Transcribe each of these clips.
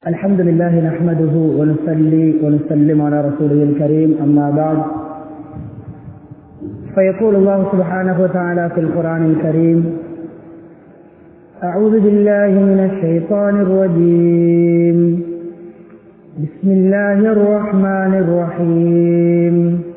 الحمد لله نحمده ونصلي ونسلم على رسوله الكريم أما بعد فيقول الله سبحانه وتعالى في القرآن الكريم أعوذ بالله من الشيطان الرجيم بسم الله الرحمن الرحيم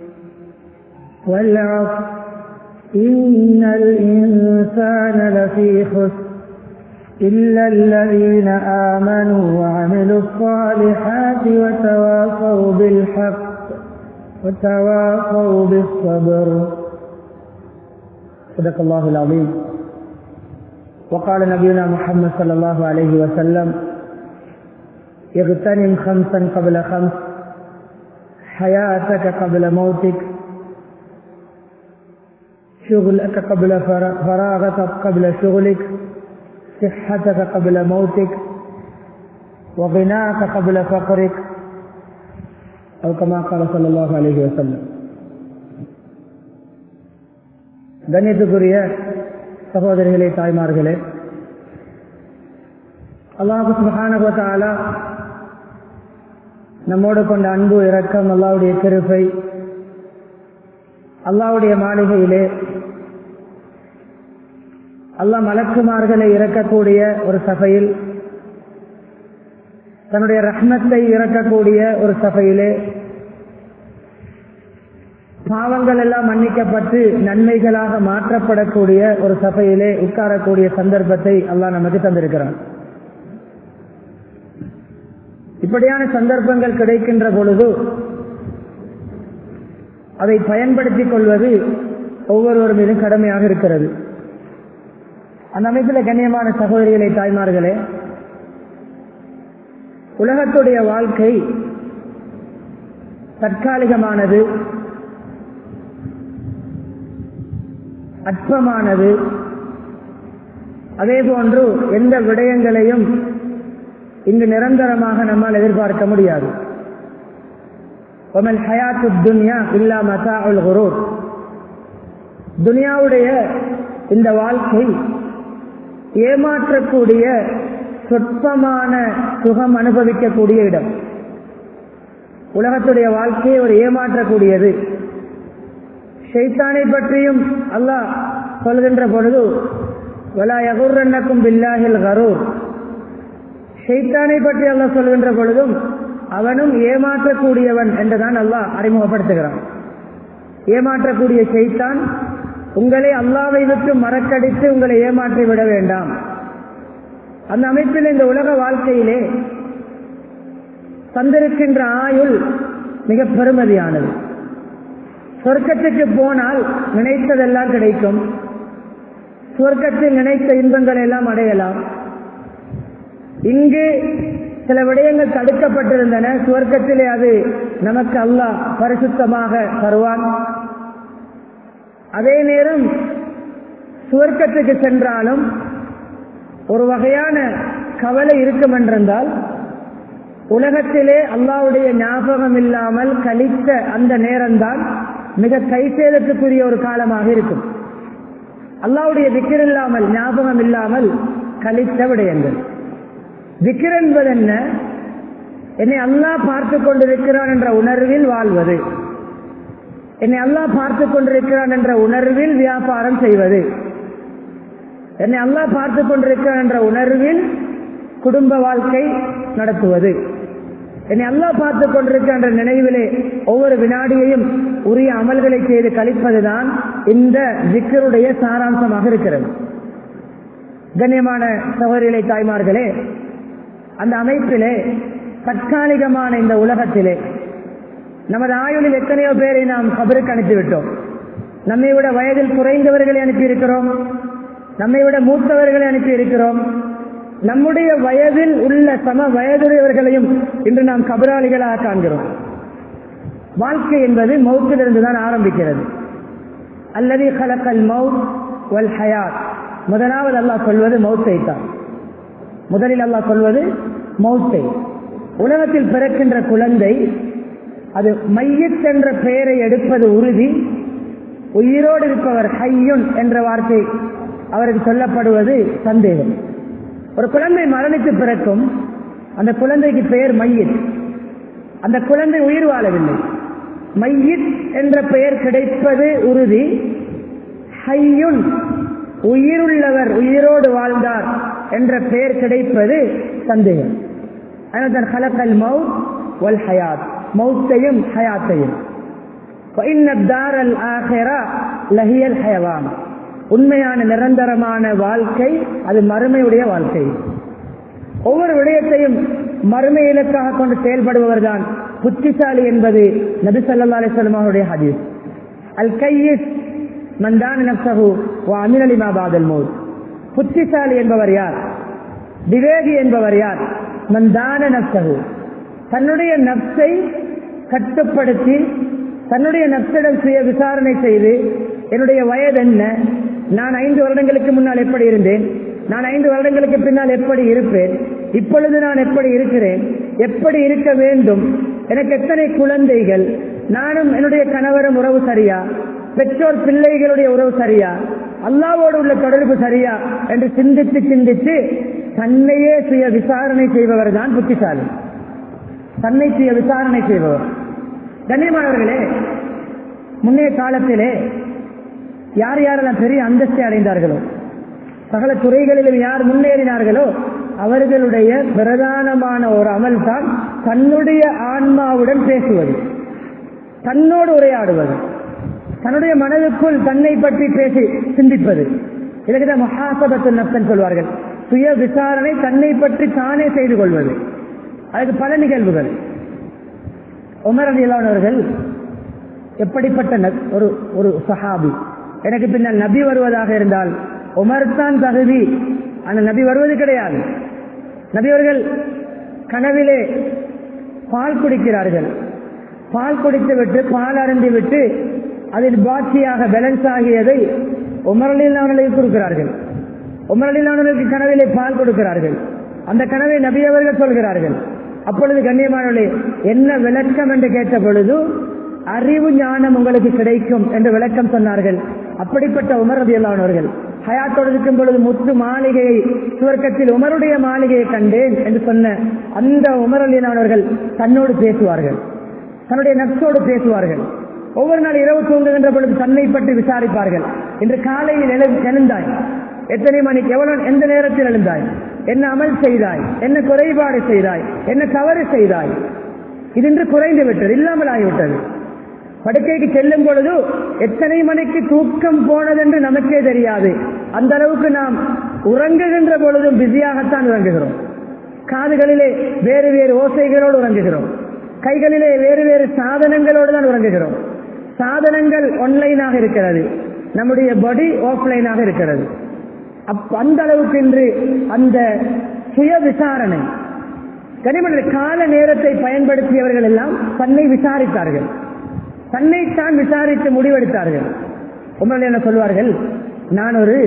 والعصر إن الإنسان لفي خسر إلا الذين آمنوا وعملوا الصالحات وتواصوا بالحق وتواصوا بالصبر صدق الله العظيم وقال نبينا محمد صلى الله عليه وسلم اغتنم خمسا قبل خمس حياتك قبل موتك شغلك قبل فراغك قبل شغلك صحتك قبل موتك وغناك قبل فقرك أو كما قال صلى الله عليه وسلم கண்ணியத்துக்குரிய சகோதரிகளே தாய்மார்களே அல்லாஹு சுபஹானகத்தாலா நம்மோடு கொண்ட அன்பு இரக்கம் அல்லாவுடைய கிருப்பை அல்லாவுடைய மாளிகையிலே அல்லா மலக்குமார்களை இறக்கக்கூடிய ஒரு சபையில் தன்னுடைய ரஹ்மத்தை இறக்கக்கூடிய ஒரு சபையிலே பாவங்கள் எல்லாம் மன்னிக்கப்பட்டு நன்மைகளாக மாற்றப்படக்கூடிய ஒரு சபையிலே உட்காரக்கூடிய சந்தர்ப்பத்தை அல்லாஹ் நமக்கு தந்திருக்கிறான் இப்படியான சந்தர்ப்பங்கள் கிடைக்கின்ற பொழுது அதை பயன்படுத்திக் கொள்வது ஒவ்வொருவர் மீதும் கடமையாக இருக்கிறது அந்த அமைப்பில் கண்ணியமான சகோதரிகளை தாய்மார்களே உலகத்துடைய வாழ்க்கை தற்காலிகமானது அற்பமானது அதே போன்று எந்த விடயங்களையும் இங்கு நிரந்தரமாக நம்மால் எதிர்பார்க்க முடியாது ஒமல் ஹயாத்து துன்யா இல்லா மசா உல் குரூர் துனியாவுடைய இந்த வாழ்க்கை ஏமாற்றக்கூடிய சொற்பமான சுகம் அனுபவிக்கக்கூடிய இடம் உலகத்துடைய வாழ்க்கையை ஒரு ஏமாற்றக்கூடியது ஷைத்தானை பற்றியும் அல்லாஹ் சொல்கின்ற பொழுது வலா யகுர்ரன்னக்கும் பில்லாஹில் கரூர் ஷைத்தானை பற்றி அல்லாஹ் சொல்கின்ற பொழுதும் அவனும் ஏமாற்றக்கூடியவன் என்றுதான் அல்லாஹ் அறிமுகப்படுத்துகிறான் ஏமாற்றக்கூடிய ஷைத்தான் உங்களை அல்லாவை விட்டு மறக்கடித்து உங்களை ஏமாற்றி விட வேண்டாம் அந்த அமைப்பில் இந்த உலக வாழ்க்கையிலே தந்திருக்கின்ற ஆயுள் மிக பெருமதியானது சொர்க்கத்துக்கு போனால் நினைத்ததெல்லாம் கிடைக்கும் சொர்க்கத்தில் நினைத்த இன்பங்கள் எல்லாம் அடையலாம் இங்கு சில விடயங்கள் தடுக்கப்பட்டிருந்தன சுவர்க்கத்திலே அது நமக்கு அல்லாஹ் பரிசுத்தமாக தருவான் அதே நேரம் சுவர்க்கத்துக்கு சென்றாலும் ஒரு வகையான கவலை இருக்கும் என்றிருந்தால் உலகத்திலே அல்லாவுடைய ஞாபகம் இல்லாமல் கழித்த அந்த நேரம்தான் மிக கைசேதத்துக்குரிய ஒரு காலமாக இருக்கும் அல்லாவுடைய திக்கர் இல்லாமல் ஞாபகம் இல்லாமல் கழித்த விடயங்கள் திக்கர் என்பது என்ன என்னை அல்லாஹ் பார்த்து கொண்டிருக்கிறான் என்ற உணர்வில் வாழ்வது என்னை அல்லாஹ் பார்த்து கொண்டிருக்கிறான் என்ற உணர்வில் வியாபாரம் செய்வது என்னை அல்லாஹ் பார்த்து கொண்டிருக்கிறான் என்ற உணர்வில் குடும்ப வாழ்க்கை நடத்துவது என்னை அல்லாஹ் பார்த்து கொண்டிருக்கிறான் என்ற நினைவிலே ஒவ்வொரு வினாடியையும் உரிய அமல்களை செய்து கழிப்பதுதான் இந்த ஜிக்கருடைய சாராம்சமாக இருக்கிறது கண்ணியமான சகோதரிகளை தாய்மார்களே அந்த அமைப்பிலே தற்காலிகமான இந்த உலகத்திலே நமது ஆயுளில் எத்தனையோ பேரை நாம் கபருக்கு அனுப்பிவிட்டோம் நம்மை விட வயதில் குறைந்தவர்களை அனுப்பியிருக்கிறோம் நம்மை விட மூத்தவர்களை அனுப்பி இருக்கிறோம் நம்முடைய வயதில் உள்ள சம வயதுடையவர்களையும் இன்று நாம் கபராளிகளாக காண்கிறோம் வாழ்க்கை என்பது மௌத்திலிருந்து தான் ஆரம்பிக்கிறது அல்லது கலக்கல் மவுத் வல் ஹயாத் முதலாவது அல்லாஹ் சொல்வது மௌத்தை தான் முதலில் அல்லாஹ் சொல்வது மௌத்தை உலகத்தில் பிறக்கின்ற குழந்தை அது மையத் என்ற பெயரை எடுப்பது உறுதி உயிரோடு இருப்பவர் ஹையுன் என்ற வார்த்தை அவருக்கு சொல்லப்படுவது சந்தேகம் ஒரு குழந்தை மரணித்து பிறக்கும் அந்த குழந்தைக்கு பெயர் மையத் அந்த குழந்தை உயிர் வாழவில்லை மையித் என்ற பெயர் கிடைப்பது உறுதி ஹையுன் உயிருள்ளவர் உயிரோடு வாழ்ந்தார் என்ற பெயர் கிடைப்பது சந்தேகம் அதனால் ஹலக்கல் மவுத் வல் ஹயாத் மௌத்தையும் ஹயாத்தையும் லஹியல் ஹயவான் உண்மையான நிரந்தரமான வாழ்க்கை அது மறுமையுடைய வாழ்க்கை ஒவ்வொரு விடயத்தையும் மறுமை இலக்காக கொண்டு செயல்படுபவர் தான் புத்திசாலி என்பது நபி சல்லா அலிஸ்லாம் அவருடைய ஹதீஸ் அல் கையிஸ் மந்தான் நப்சஹு அமினலிமா பாதல் மோத் புத்திசாலி என்பவர் யார் விவேகி என்பவர் யார் மந்தான நப்சஹு தன்னுடைய நப்சை கட்டுப்படுத்தி தன்னுடைய நப்சிடம் சுய விசாரணை செய்து என்னுடைய வயது என்ன நான் ஐந்து வருடங்களுக்கு முன்னால் எப்படி இருந்தேன் நான் ஐந்து வருடங்களுக்கு பின்னால் எப்படி இருப்பேன் இப்பொழுது நான் எப்படி இருக்கிறேன் எப்படி இருக்க வேண்டும் எனக்கு எத்தனை குழந்தைகள் நானும் என்னுடைய கணவரும் உறவு சரியா பெற்றோர் பிள்ளைகளுடைய உறவு சரியா அல்லாவோடு உள்ள தொடர்பு சரியா என்று சிந்தித்து சிந்தித்து தன்னையே சுய விசாரணை செய்பவர் தான் புத்திசாலி தன்னை சுய விசாரணை செய்பவர் கண்ணியமானவர்களே முன்னைய காலத்திலே யார் யாரெல்லாம் பெரிய அந்தஸ்தை அடைந்தார்களோ சகல துறைகளிலும் யார் முன்னேறினார்களோ அவர்களுடைய பிரதானமான ஒரு அமல் தான் தன்னுடைய ஆன்மாவுடன் பேசுவது தன்னோடு உரையாடுவது தன்னுடைய மனதுக்குள் தன்னை பற்றி பேசி சிந்திப்பது இதுக்குதான் மகாசபத்து நப்சன் சொல்வார்கள் சுய விசாரணை தன்னை பற்றி தானே செய்து கொள்வது அதுக்கு பல நிகழ்வுகள் உமர் அலியலானவர்கள் எப்படிப்பட்ட ஒரு ஒரு சஹாபி எனக்கு பின்னால் நபி வருவதாக இருந்தால் உமர் தான் தகுதி அந்த நபி வருவது கிடையாது நபி அவர்கள் கனவிலே பால் குடிக்கிறார்கள் பால் குடித்து விட்டு பால் அருந்தி விட்டு அதில் பாக்கியாக பேலன்ஸ் ஆகியதை உமரலில் அவர்களுக்கு கொடுக்கிறார்கள் உமரலில் அவர்களுக்கு கனவிலே பால் கொடுக்கிறார்கள் அந்த கனவை நபி அவர்கள் சொல்கிறார்கள் அப்பொழுது கண்ணியமானவர்களே என்ன விளக்கம் என்று கேட்ட பொழுது அறிவு ஞானம் உங்களுக்கு கிடைக்கும் என்று விளக்கம் சொன்னார்கள் அப்படிப்பட்ட உமர் ரதியல்லானவர்கள் ஹயாத்தோடு இருக்கும் பொழுது முத்து மாளிகையை சுவர்க்கத்தில் உமருடைய மாளிகையை கண்டேன் என்று சொன்ன அந்த உமர் அலியலானவர்கள் தன்னோடு பேசுவார்கள் தன்னுடைய நட்சோடு பேசுவார்கள் ஒவ்வொரு நாள் இரவு தூங்குகின்ற பொழுது தன்னை பற்றி விசாரிப்பார்கள் இன்று காலையில் எழு- எழுந்தாய் எத்தனை மணிக்கு எவ்வளவு எந்த நேரத்தில் எழுந்தாய் என்ன அமல் செய்தாய் என்ன குறைபாடு செய்தாய் என்ன தவறு செய்தாய் இது இன்று குறைந்து விட்டது இல்லாமல் ஆகிவிட்டது படுக்கைக்கு செல்லும் பொழுது எத்தனை மணிக்கு தூக்கம் போனதென்று நமக்கே தெரியாது அந்த அளவுக்கு நாம் உறங்குகின்ற பொழுதும் பிஸியாகத்தான் உறங்குகிறோம் காதுகளிலே வேறு வேறு ஓசைகளோடு உறங்குகிறோம் கைகளிலே வேறு வேறு சாதனங்களோடு தான் உறங்குகிறோம் சாதனங்கள் ஆன்லைனாக இருக்கிறது நம்முடைய பாடி ஆஃப்லைனாக இருக்கிறது அப் அந்த அளவுக்கு இன்று அந்த சுய விசாரணை கனிமன்ற கால நேரத்தை பயன்படுத்தியவர்கள் எல்லாம் தன்னை விசாரித்தார்கள் தன்னைத்தான் விசாரித்து முடிவெடுத்தார்கள் உண்மையில் என்ன சொல்வார்கள் நான் ஒரு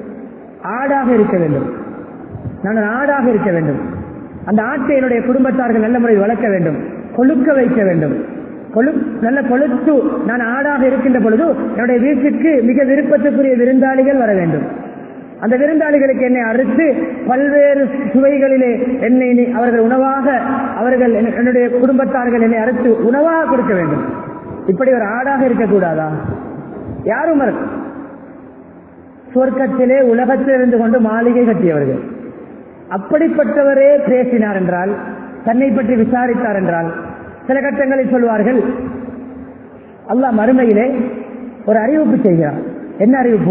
ஆடாக இருக்க வேண்டும் நான் ஒரு ஆடாக இருக்க வேண்டும் அந்த ஆட்டை என்னுடைய குடும்பத்தார்கள் நல்ல முறையில் வளர்க்க வேண்டும் கொழுக்க வைக்க வேண்டும் கொழு நல்ல கொழுத்து நான் ஆடாக இருக்கின்ற பொழுது என்னுடைய வீட்டுக்கு மிக விருப்பத்துக்குரிய விருந்தாளிகள் வர வேண்டும் அந்த விருந்தாளிகளுக்கு என்னை அறுத்து பல்வேறு சுவைகளிலே என்னை நீ- அவர்கள் உணவாக அவர்கள் என்- என்னுடைய குடும்பத்தார்கள் என்னை அறுத்து உணவாக கொடுக்க வேண்டும் இப்படி ஒரு ஆடாக இருக்கக்கூடாதா யாரும் மறு- சுவர்க்கத்திலே உலகத்தில் இருந்து கொண்டு மாளிகை கட்டியவர்கள் அப்படிப்பட்டவரே பேசினார் என்றால் தன்னை பற்றி விசாரித்தார் என்றால் சில கட்டங்களில் சொல்வார்கள் அல்லாஹ் மறுமையிலே ஒரு அறிவிப்பு செய்கிறார் என்ன அறிவிப்பு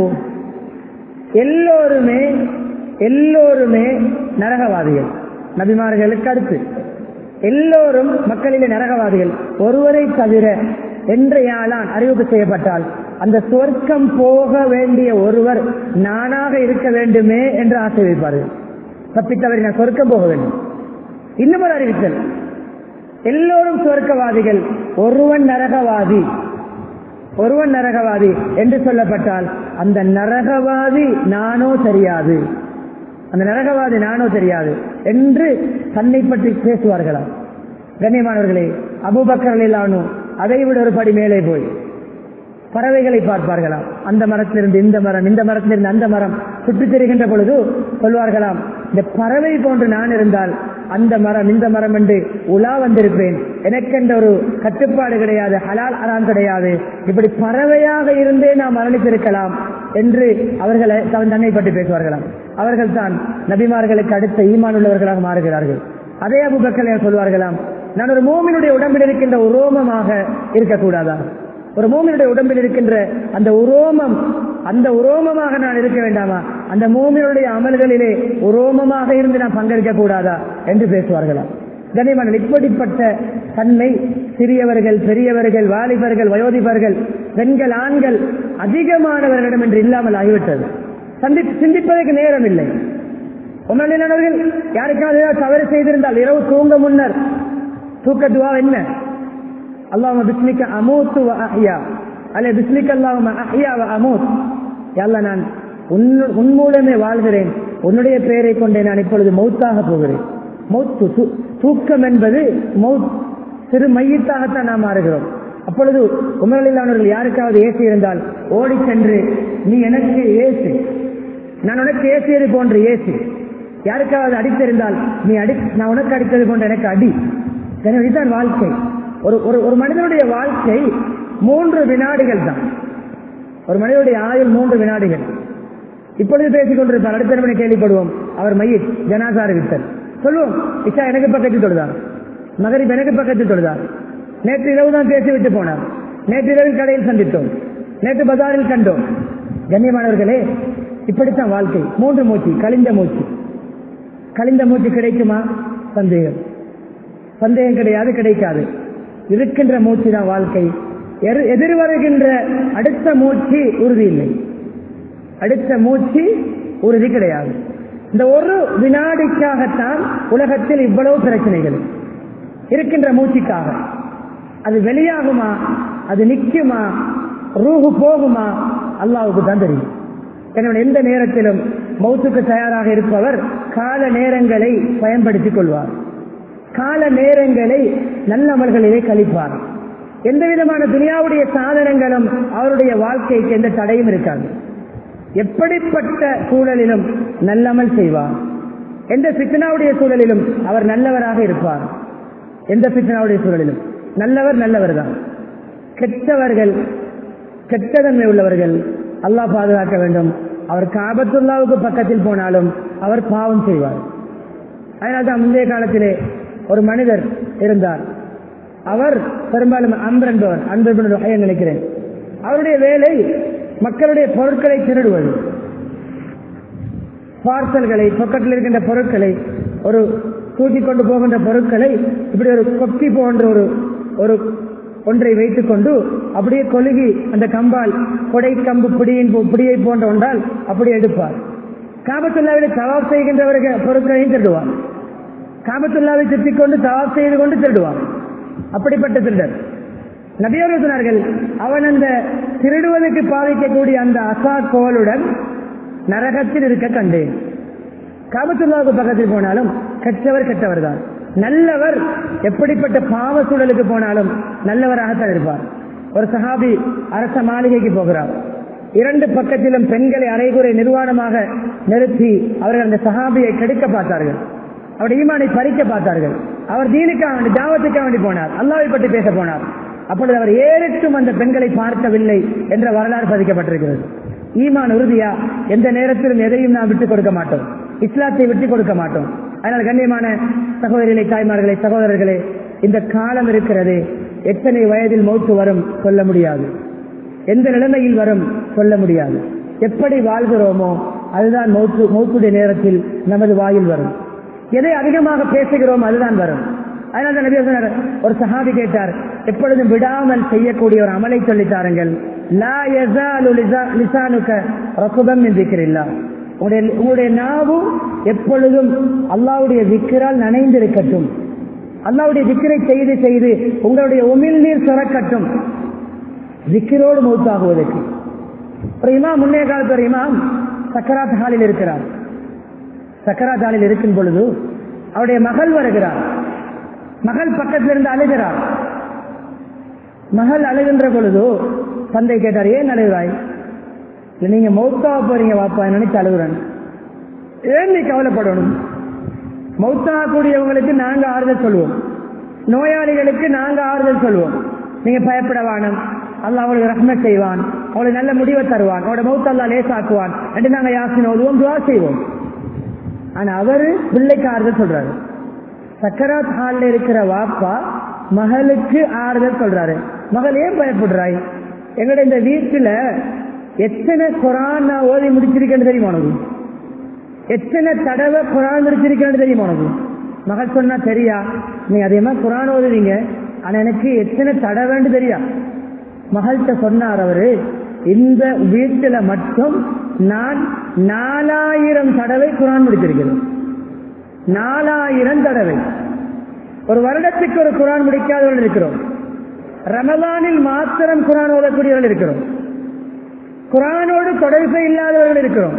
எல்லோருமே எல்லோருமே நரகவாதிகள் நபிமார்களுக்கு அடுத்து எல்லோரும் மக்களிலே நரகவாதிகள் ஒருவரை தவிர என்றையாளான் அறிவிப்பு செய்யப்பட்டால் அந்த சொர்க்கம் போக வேண்டிய ஒருவர் நானாக இருக்க வேண்டுமே என்று ஆசை வைப்பார்கள் தப்பித்தவரை நான் சொர்க்கம் போக வேண்டும் இன்னும் ஒரு அறிவித்தல் எல்லோரும் சொர்க்கவாதிகள் ஒருவன் நரகவாதி ஒருவன் நரகவாதி என்று சொல்லப்பட்டால் அந்த நரகவாதி நானோ தெரியாது அந்த நரகவாதி நானோ தெரியாது என்று தன்னை பற்றி பேசுவார்களாம் கண்ணியமானவர்களே அபுபக்கரலானு அதை விட ஒரு படி மேலே போய் பறவைகளை பார்ப்பார்களாம் அந்த மரத்திலிருந்து இந்த மரம் இந்த மரத்திலிருந்து அந்த மரம் சுற்றித் திரிகின்ற பொழுது சொல்வார்களாம் இந்த பறவை போன்று நான் இருந்தால் அந்த மரம் இந்த மரம் என்று உலா வந்திருப்பேன் எனக்கென்ற ஒரு கட்டுப்பாடு கிடையாது ஹலால் அறாம் கிடையாது இப்படி பறவையாக இருந்தே நாம் மரணித்திருக்கலாம் என்று அவர்களை தன் தன்னை பற்றி பேசுவார்களாம் அவர்கள் தான் நபிமார்களுக்கு அடுத்த ஈமான் உள்ளவர்களாக மாறுகிறார்கள் அதே அபுபக்கர் சொல்வார்களாம் நான் ஒரு மோமினுடைய உடம்பில் இருக்கின்ற உரோமமாக இருக்கக்கூடாதா ஒரு மோமினுடைய உடம்பில் இருக்கின்ற அந்த உரோமம் அந்த உரோமமாக நான் இருக்க வேண்டாமா அந்த மோமினுடைய அமல்களிலே உரோமமாக இருந்து நான் பங்கேற்க கூடாதா என்று பேசுவார்களாம் கனிமன் இப்படிப்பட்ட தன்மை சிறியவர்கள் பெரியவர்கள் வாலிபர்கள் வயோதிபர்கள் பெண்கள் ஆண்கள் அதிகமானவர்களிடம் என்று இல்லாமல் ஆகிவிட்டது சந்தி சிந்திப்பதற்கு நேரம் இல்லை உணர்நிலையாளர்கள் யாருக்காவது ஏதாவது தவறு செய்திருந்தால் இரவு தூங்க முன்னர் தூக்க துவா என்ன அல்லாஹ் பிஸ்மிக்க அமூத்து வ அஹ்யா அல்ல பிஸ்மிக்க அல்லாஹ் அஹ்யா வ அமூத் யல்ல நான் உன் உன் மூலமே வாழ்கிறேன் உன்னுடைய பெயரை கொண்டே நான் இப்பொழுது மௌத்தாக போகிறேன் மௌத்து தூ- தூக்கம் என்பது மௌத் சிறு மையத்தாகத்தான் நாம் மாறுகிறோம் அப்பொழுது உமரலில்லானவர்கள் யாருக்காவது ஏசி இருந்தால் ஓடி சென்று நீ எனக்கு ஏசு நான் உனக்கு ஏசியது போன்ற ஏசு யாருக்காவது அடித்திருந்தால் நீ அடி நான் உனக்கு அடித்தது போன்ற எனக்கு அடி எனவே இதுதான் வாழ்க்கை ஒரு ஒரு ஒரு மனிதனுடைய வாழ்க்கை மூன்று வினாடிகள் தான் ஒரு மனிதனுடைய ஆயுள் மூன்று வினாடிகள் இப்பொழுது பேசிக் கொண்டிருப்பார் அடுத்த நிமிடம் கேள்விப்படுவோம் அவர் மையத் ஜனாசார் வித்தல் சொல்லுவோம் இஷா எனக்கு பக்கத்தில் தொழுதார் மகரிப் எனக்கு பக்கத்தில் தொழுதார் நேற்று இரவு தான் பேசி விட்டு போனார் நேற்று இரவில் கடையில் சந்தித்தோம் நேற்று பஜாரில் கண்டோம் கண்ணியமானவர்களே இப்படித்தான் வாழ்க்கை மூன்று மூச்சு கலிந்த மூச்சு கலிந்த மூச்சு கிடைக்குமா சந்தேகம் சந்தேகம் கிடையாது கிடைக்காது இருக்கின்ற மூச்சு தான் வாழ்க்கை எரு- எதிர்வருகின்ற அடுத்த மூச்சு உறுதி இல்லை அடுத்த மூச்சு உறுதி கிடையாது இந்த ஒரு வினாடிக்காகத்தான் உலகத்தில் இவ்வளவு பிரச்சனைகள் இருக்கின்ற மூச்சுக்காக அது வெளியாகுமா அது நிக்குமா ரூஹு போகுமா அல்லாவுக்கு தான் தெரியும் எனவே எந்த நேரத்திலும் மௌத்துக்கு தயாராக இருப்பவர் கால நேரங்களை பயன்படுத்திக் கொள்வார் கால நேரங்களை நல்ல அமல்களிலே கழிப்பார் எந்த விதமான துனியாவுடைய சாதனங்களும் அவருடைய வாழ்க்கைக்கு எந்த தடையும் இருக்காது எப்படிப்பட்ட சூழலிலும் நல்லமல் செய்வார் எந்த பித்னாவுடைய சூழலிலும் அவர் நல்லவராக இருப்பார் எந்த பித்னாவுடைய சூழலிலும் நல்லவர் நல்லவர் தான் கெட்டவர்கள் கெட்டதன்மை உள்ளவர்கள் அல்லாஹ் பாதுகாக்க வேண்டும் அவர் காபத்துல்லாவுக்கு பக்கத்தில் போனாலும் அவர் பாவம் செய்வார் அதனால்தான் முந்தைய காலத்திலே ஒரு மனிதர் இருந்தார் அவர் பெரும்பாலும் அம்பர் என்பவர் அன்பு நினைக்கிறேன் அவருடைய வேலை மக்களுடைய பொருட்களை திருடுவது பார்சல்களை பக்கத்தில் இருக்கின்ற பொருட்களை ஒரு தூக்கி கொண்டு போகின்ற பொருட்களை இப்படி ஒரு கொக்கி போன்ற ஒரு ஒரு ஒன்றை வைத்துக் கொண்டு அப்படியே கொலுகி அந்த கம்பால் கொடை கம்பு பிடியின் போ- பிடியை போன்ற ஒன்றால் அப்படி எடுப்பார் காபத்துல்லாவிலே தவாப் செய்கின்றவர்கள் பொருட்களையும் திருடுவார் காபத்துல்லாவை சுற்றிக் கொண்டு தவாப் செய்து கொண்டு திருடுவார் அப்படிப்பட்ட திருடர் நபியர்கள் சொன்னார்கள் அவன் அந்த திருடுவதற்கு பாதிக்கக்கூடிய அந்த அசா கோலுடன் நரகத்தில் இருக்க கண்டேன் காபத்துல்லாவுக்கு பக்கத்தில் போனாலும் கெட்டவர் கெட்டவர் தான் நல்லவர் எப்படிப்பட்ட பாவ சூழலுக்கு போனாலும் நல்லவராகத்தான் இருப்பார் ஒரு சஹாபி அரச மாளிகைக்கு போகிறார் இரண்டு பக்கத்திலும் பெண்களை அரைகுறை நிர்வாணமாக நிறுத்தி அவர்கள் அந்த சஹாபியை கெடுக்க பார்த்தார்கள் அவருடைய ஈமானை பறிக்க பார்த்தார்கள் அவர் தீனுக்காக வேண்டி தாவத்துக்காக வேண்டி போனார் அல்லாவை பற்றி பேச போனார் அப்பொழுது அவர் ஏறிட்டும் அந்த பெண்களை பார்க்கவில்லை என்ற வரலாறு பதிக்கப்பட்டிருக்கிறது ஈமான் உறுதியா எந்த நேரத்திலும் எதையும் நாம் விட்டுக் கொடுக்க மாட்டோம் இஸ்லாத்தை விட்டுக் கொடுக்க மாட்டோம் அதனால் கண்ணியமான சகோதரிகளை தாய்மார்களே சகோதரர்களே இந்த காலம் இருக்கிறது எத்தனை வயதில் மௌத்து வரும் சொல்ல முடியாது எந்த நிலைமையில் வரும் சொல்ல முடியாது எப்படி வாழ்கிறோமோ அதுதான் மௌத்து மௌத்துடைய நேரத்தில் நமது வாயில் வரும் எதை அதிகமாக பேசுகிறோம் அதுதான் வரும் அதனால தான் நபி சொன்னார், ஒரு சஹாபி கேட்டார் எப்பொழுதும் விடாமல் செய்யக்கூடிய ஒரு அமலை சொல்லித்தாருங்கள் லா யஸாலு லிசா- லிசானுக ரகுபம் மின் திக்ரில்லாஹ். உங்களுடைய உங்களுடைய நாவும் எப்பொழுதும் அல்லாவுடைய விக்கிரால் நனைந்திருக்கட்டும் அல்லாவுடைய விக்கிரை செய்து செய்து உங்களுடைய உமிழ்நீர் சுரக்கட்டும் விக்கிரோடு மௌத்தாகுவதற்கு ஒரு இமாம் முன்னைய காலத்து ஒரு இமாம் சக்கராத் ஹாலில் இருக்கிறார் சக்கராத் ஹாலில் இருக்கும் பொழுது அவருடைய மகள் வருகிறார் மகள் பக்கத்தில் இருந்து அழுகிறார் மகள் அழுகின்ற பொழுது தந்தை கேட்டார் ஏன் அழுகிறாய் இல்ல நீங்க மௌத்தா போறீங்க வாப்பா நினைச்சு அழுகுறேன் ஏன் நீ கவலைப்படணும் மௌத்தாகக்கூடியவங்களுக்கு நாங்க ஆறுதல் சொல்லுவோம் நோயாளிகளுக்கு நாங்க ஆறுதல் சொல்லுவோம் நீங்க பயப்பட வேணும் அல்லாஹ் அவங்களுக்கு ரஹ்மத் செய்வான் அவங்களுக்கு நல்ல முடிவை தருவான் அவரோட மௌத்த அல்லா லேசாக்குவான் என்று நாங்க யாசின் ஓதுவோம் துவா செய்வோம் ஆனா அவரு பிள்ளைக்கு ஆறுதல் சொல்றாரு சக்கராத் ஹால்ல இருக்கிற வாப்பா மகளுக்கு ஆறுதல் சொல்றாரு மகள் ஏன் பயப்படுறாய் எங்கட இந்த வீட்டுல எத்தனை குரான் நான் ஓதி முடிச்சிருக்கேன்னு தெரியுமா உனக்கு எத்தனை தடவை குரான் முடிச்சிருக்கேன்னு தெரியுமா உனக்கு மகள் சொன்னா தெரியா நீங்க அதிகமா குரான் ஓதுவீங்க ஆனா எனக்கு எத்தனை தடவைன்னு தெரியா மகள்கிட்ட சொன்னார் அவரு இந்த வீட்டுல மட்டும் நான் நாலாயிரம் தடவை குரான் முடிச்சிருக்கிறேன் நாலாயிரம் தடவை ஒரு வருடத்துக்கு ஒரு குரான் முடிக்காதவர்கள் இருக்கிறோம் ரமலானில் மாத்திரம் குரான் ஓதக்கூடியவர்கள் இருக்கிறோம் குரானோடு தொடர்பு இல்லாதவர்கள் இருக்கிறோம்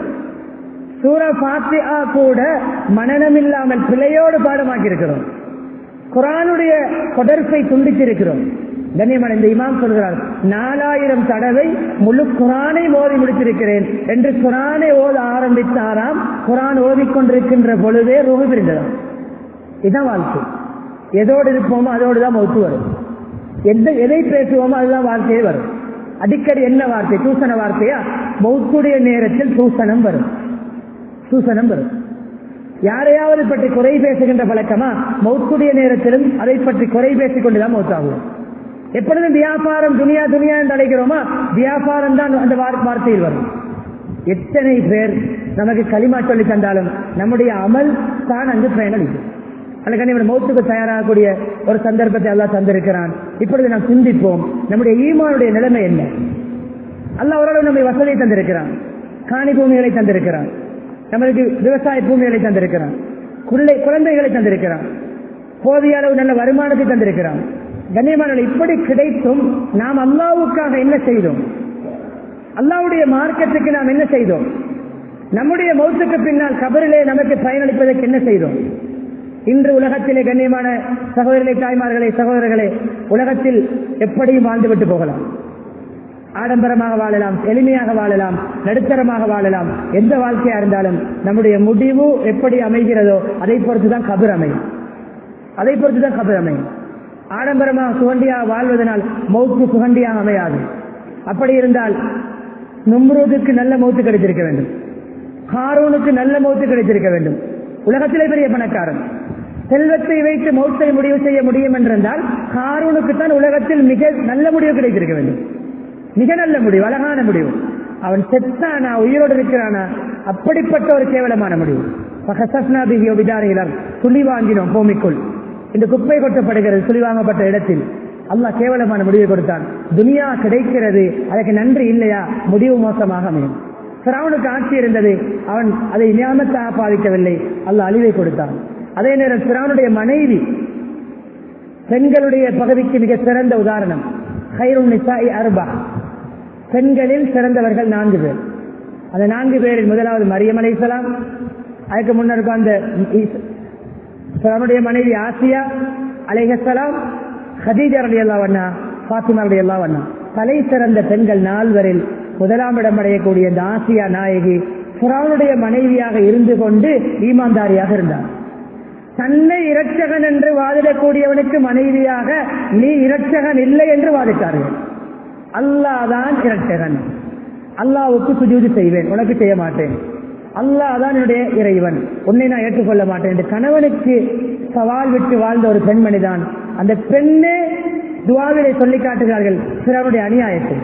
சூர பாத்தியா கூட மனநம் இல்லாமல் பிழையோடு பாடமாக்கி இருக்கிறோம் குரானுடைய தொடர்பை துண்டித்திருக்கிறோம் கண்ணியமான இந்த இமாம் சொல்கிறார் நாலாயிரம் தடவை முழு குரானை ஓதி முடித்திருக்கிறேன் என்று குரானை ஓத ஆரம்பித்தாராம் குரான் ஓதிக்கொண்டிருக்கின்ற பொழுதே ருகு பிரிந்ததாம் இதுதான் வாழ்க்கை எதோடு இருப்போமோ அதோடு தான் மௌத்து வரும் எந்த எதை பேசுவோமோ அதுதான் வாழ்க்கையே வரும் அடிக்கடி என்ன வார்த்தை தூசண வார்த்தையா மௌத்துடைய நேரத்தில் தூசணம் வரும் தூசணம் வரும் யாரையாவது பற்றி குறை பேசுகின்ற பழக்கமா மௌத்துடைய நேரத்திலும் அதை பற்றி குறை பேசிக் கொண்டுதான் மௌத்தாகும் எப்பொழுதும் வியாபாரம் துனியா துனியா என்று அழைக்கிறோமா வியாபாரம் தான் அந்த வார்த்தையில் வரும் எத்தனை பேர் நமக்கு களிமா சொல்லி தந்தாலும் நம்முடைய அமல் தான் அங்கு பயனளிக்கும் அதுக்கான மௌத்துக்கு தயாராகக்கூடிய ஒரு சந்தர்ப்பத்தை எல்லாம் தந்திருக்கிறான் இப்பொழுது நாம் சிந்திப்போம் நம்முடைய ஈமானுடைய நிலைமை என்ன அல்ல அவரோடு நம்மை வசதியை தந்திருக்கிறான் காணி பூமிகளை தந்திருக்கிறான் நம்மளுக்கு விவசாய பூமிகளை தந்திருக்கிறான் குழந்தைகளை தந்திருக்கிறான் போதிய அளவு நல்ல வருமானத்தை தந்திருக்கிறான் கண்ணியமான இப்படி கிடைத்தும் நாம் அல்லாவுக்காக என்ன செய்தோம் அல்லாவுடைய மார்க்கத்துக்கு நாம் என்ன செய்தோம் நம்முடைய மௌத்துக்கு பின்னால் கபரிலே நமக்கு பயனளிப்பதற்கு என்ன செய்தோம் இன்று உலகத்திலே கண்ணியமான சகோதரர்களை தாய்மார்களே சகோதரர்களே உலகத்தில் எப்படியும் வாழ்ந்துவிட்டு போகலாம் ஆடம்பரமாக வாழலாம் எளிமையாக வாழலாம் நடுத்தரமாக வாழலாம் எந்த வாழ்க்கையா இருந்தாலும் நம்முடைய முடிவு எப்படி அமைகிறதோ அதை பொறுத்துதான் கபர் அமையும் அதை பொறுத்துதான் கபர் அமையும் ஆடம்பரமாக சுகண்டியாக வாழ்வதனால் மௌத்து சுகண்டியாக அமையாது அப்படி இருந்தால் நும்ரூதுக்கு நல்ல மௌத்து கிடைத்திருக்க வேண்டும் காரூனுக்கு நல்ல மௌத்து கிடைத்திருக்க வேண்டும் உலகத்திலே பெரிய பணக்காரன் செல்வத்தை வைத்து மௌத்தை முடிவு செய்ய முடியும் என்றால் காரூனுக்கு தான் உலகத்தில் மிக நல்ல முடிவு கிடைத்திருக்க வேண்டும் மிக நல்ல முடிவு அழகான முடிவு அவன் செத்தானா உயிரோடு இருக்கிறானா அப்படிப்பட்ட ஒரு கேவலமான முடிவு துளி வாங்கினோம் பூமிக்குள் இந்த குப்பை கொட்டப்படுகிறது சுழி வாங்கப்பட்ட இடத்தில் அல்லாஹ் கேவலமான முடிவை கொடுத்தான் துனியா கிடைக்கிறது அதற்கு நன்றி இல்லையா முடிவு மோசமாக அமையும் சிராவனுக்கு ஆட்சி இருந்தது அவன் அதை நியாமத்தாக பாதிக்கவில்லை அல்லாஹ் அழிவை கொடுத்தான் அதே நேரம் சிராவனுடைய மனைவி பெண்களுடைய பகுதிக்கு மிக சிறந்த உதாரணம் ஹைருன் நிசாய் அர்பா பெண்களில் சிறந்தவர்கள் நான்கு பேர் அந்த நான்கு பேரில் முதலாவது மரியம் அலைசலாம் அதுக்கு முன்னர் அந்த அவனுடைய மனைவி ஆசியா அலைஹலாம் ஹதீஜா அலி அல்லா வண்ணா பாத்திமா அலி அல்லா வண்ணா தலை சிறந்த பெண்கள் நால்வரில் முதலாம் இடம் அடையக்கூடிய இந்த ஆசியா நாயகி புறாவுடைய மனைவியாக இருந்து கொண்டு ஈமான்தாரியாக இருந்தார் தன்னை இரட்சகன் என்று வாதிடக்கூடியவனுக்கு மனைவியாக நீ இரட்சகன் இல்லை என்று வாதிட்டார்கள் அல்லாதான் இரட்சகன் அல்லாவுக்கு சுஜூதி செய்வேன் உனக்கு செய்ய மாட்டேன் அல்லாதான் என்னுடைய இறைவன் உன்னை நான் ஏற்றுக்கொள்ள மாட்டேன் என்று கணவனுக்கு சவால் விட்டு வாழ்ந்த ஒரு பெண்மணி தான் அந்த பெண்ணே துவாவிலை சொல்லி காட்டுகிறார்கள் சிறனுடைய அநியாயத்தை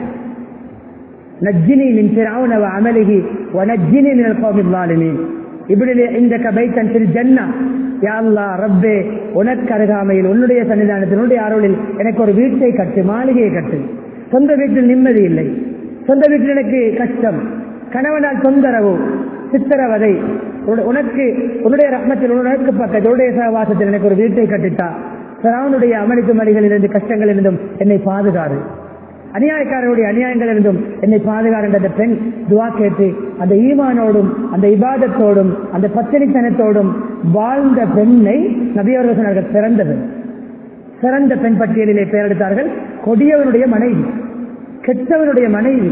நஜ்ஜினி மின் பிராவுன அமலிகி வனஜ்ஜினி மினல் கோமில் வாலிமீன் இப்படி இந்த கபைத்தன் திரு ஜன்னா யாழ்லா ரப்பே உனக்கு அருகாமையில் உன்னுடைய சன்னிதானத்தில் உன்னுடைய அருளில் எனக்கு ஒரு வீட்டை கட்டு மாளிகையை கட்டு சொந்த வீட்டில் நிம்மதி இல்லை சொந்த வீட்டில் எனக்கு கஷ்டம் கணவனால் தொந்தரவு சித்திரவதை உனக்கு உன்னுடைய ரத்னத்தில் உனக்கு பக்கத்தில் உன்னுடைய சகவாசத்தில் எனக்கு ஒரு வீட்டை கட்டித்தா சிராவனுடைய அமளிக்கு மலிகளிலிருந்து கஷ்டங்களிலிருந்தும் என்னை பாதுகாரு அநியாயக்காரருடைய அநியாயங்களிலிருந்தும் என்னை பாதுகார் என்ற அந்த பெண் துவா கேட்டு அந்த ஈமானோடும் அந்த இபாதத்தோடும் அந்த பத்தினித்தனத்தோடும் வாழ்ந்த பெண்ணை நபியவர்கள் சொன்னார்கள் சிறந்த பெண் சிறந்த பெண் பட்டியலிலே பெயரெடுத்தார்கள் கொடியவனுடைய மனைவி கெட்டவனுடைய மனைவி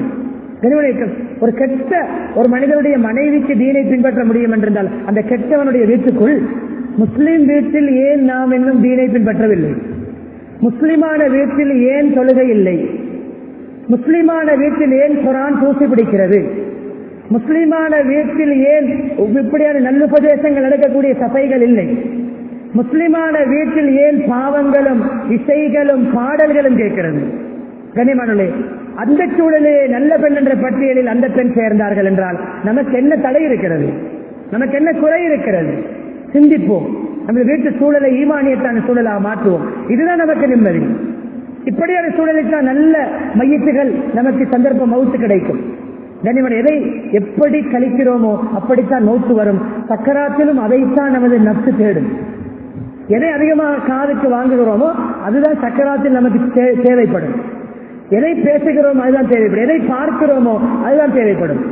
ஒரு கெட்ட ஒரு மனிதனுடைய மனைவிக்கு தீனை பின்பற்ற முடியும் என்றிருந்தால் அந்த கெட்டவனுடைய வீட்டுக்குள் முஸ்லிம் வீட்டில் ஏன் நாம் இன்னும் தீனை பின்பற்றவில்லை முஸ்லிமான வீட்டில் ஏன் தொழுகை இல்லை முஸ்லிமான வீட்டில் ஏன் குரான் தூசி பிடிக்கிறது முஸ்லிமான வீட்டில் ஏன் இப்படியான நல்லுபதேசங்கள் நடக்கக்கூடிய சபைகள் இல்லை முஸ்லிமான வீட்டில் ஏன் பாவங்களும் இசைகளும் பாடல்களும் கேட்கிறது கனிமணலே அந்த சூழலே நல்ல பெண் என்ற பட்டியலில் அந்த பெண் சேர்ந்தார்கள் என்றால் நமக்கு என்ன தடை இருக்கிறது நமக்கு என்ன குறை இருக்கிறது சிந்திப்போம் நம்ம வீட்டு சூழலை ஈமானியத்தான சூழலாக மாற்றுவோம் இதுதான் நமக்கு நிம்மதி இப்படியான சூழலுக்கு நல்ல மையத்துகள் நமக்கு சந்தர்ப்பம் மவுத்து கிடைக்கும் கனிமன் எதை எப்படி கழிக்கிறோமோ அப்படித்தான் நோத்து வரும் சக்கராத்திலும் அதைத்தான் நமது நப்சு தேடும் எதை அதிகமாக காதுக்கு வாங்குகிறோமோ அதுதான் சக்கராத்தில் நமக்கு தே- தேவைப்படும் எதை பேசுகிறோமோ அதுதான் தேவைப்படும் எதை பார்க்கிறோமோ அதுதான் தேவைப்படும்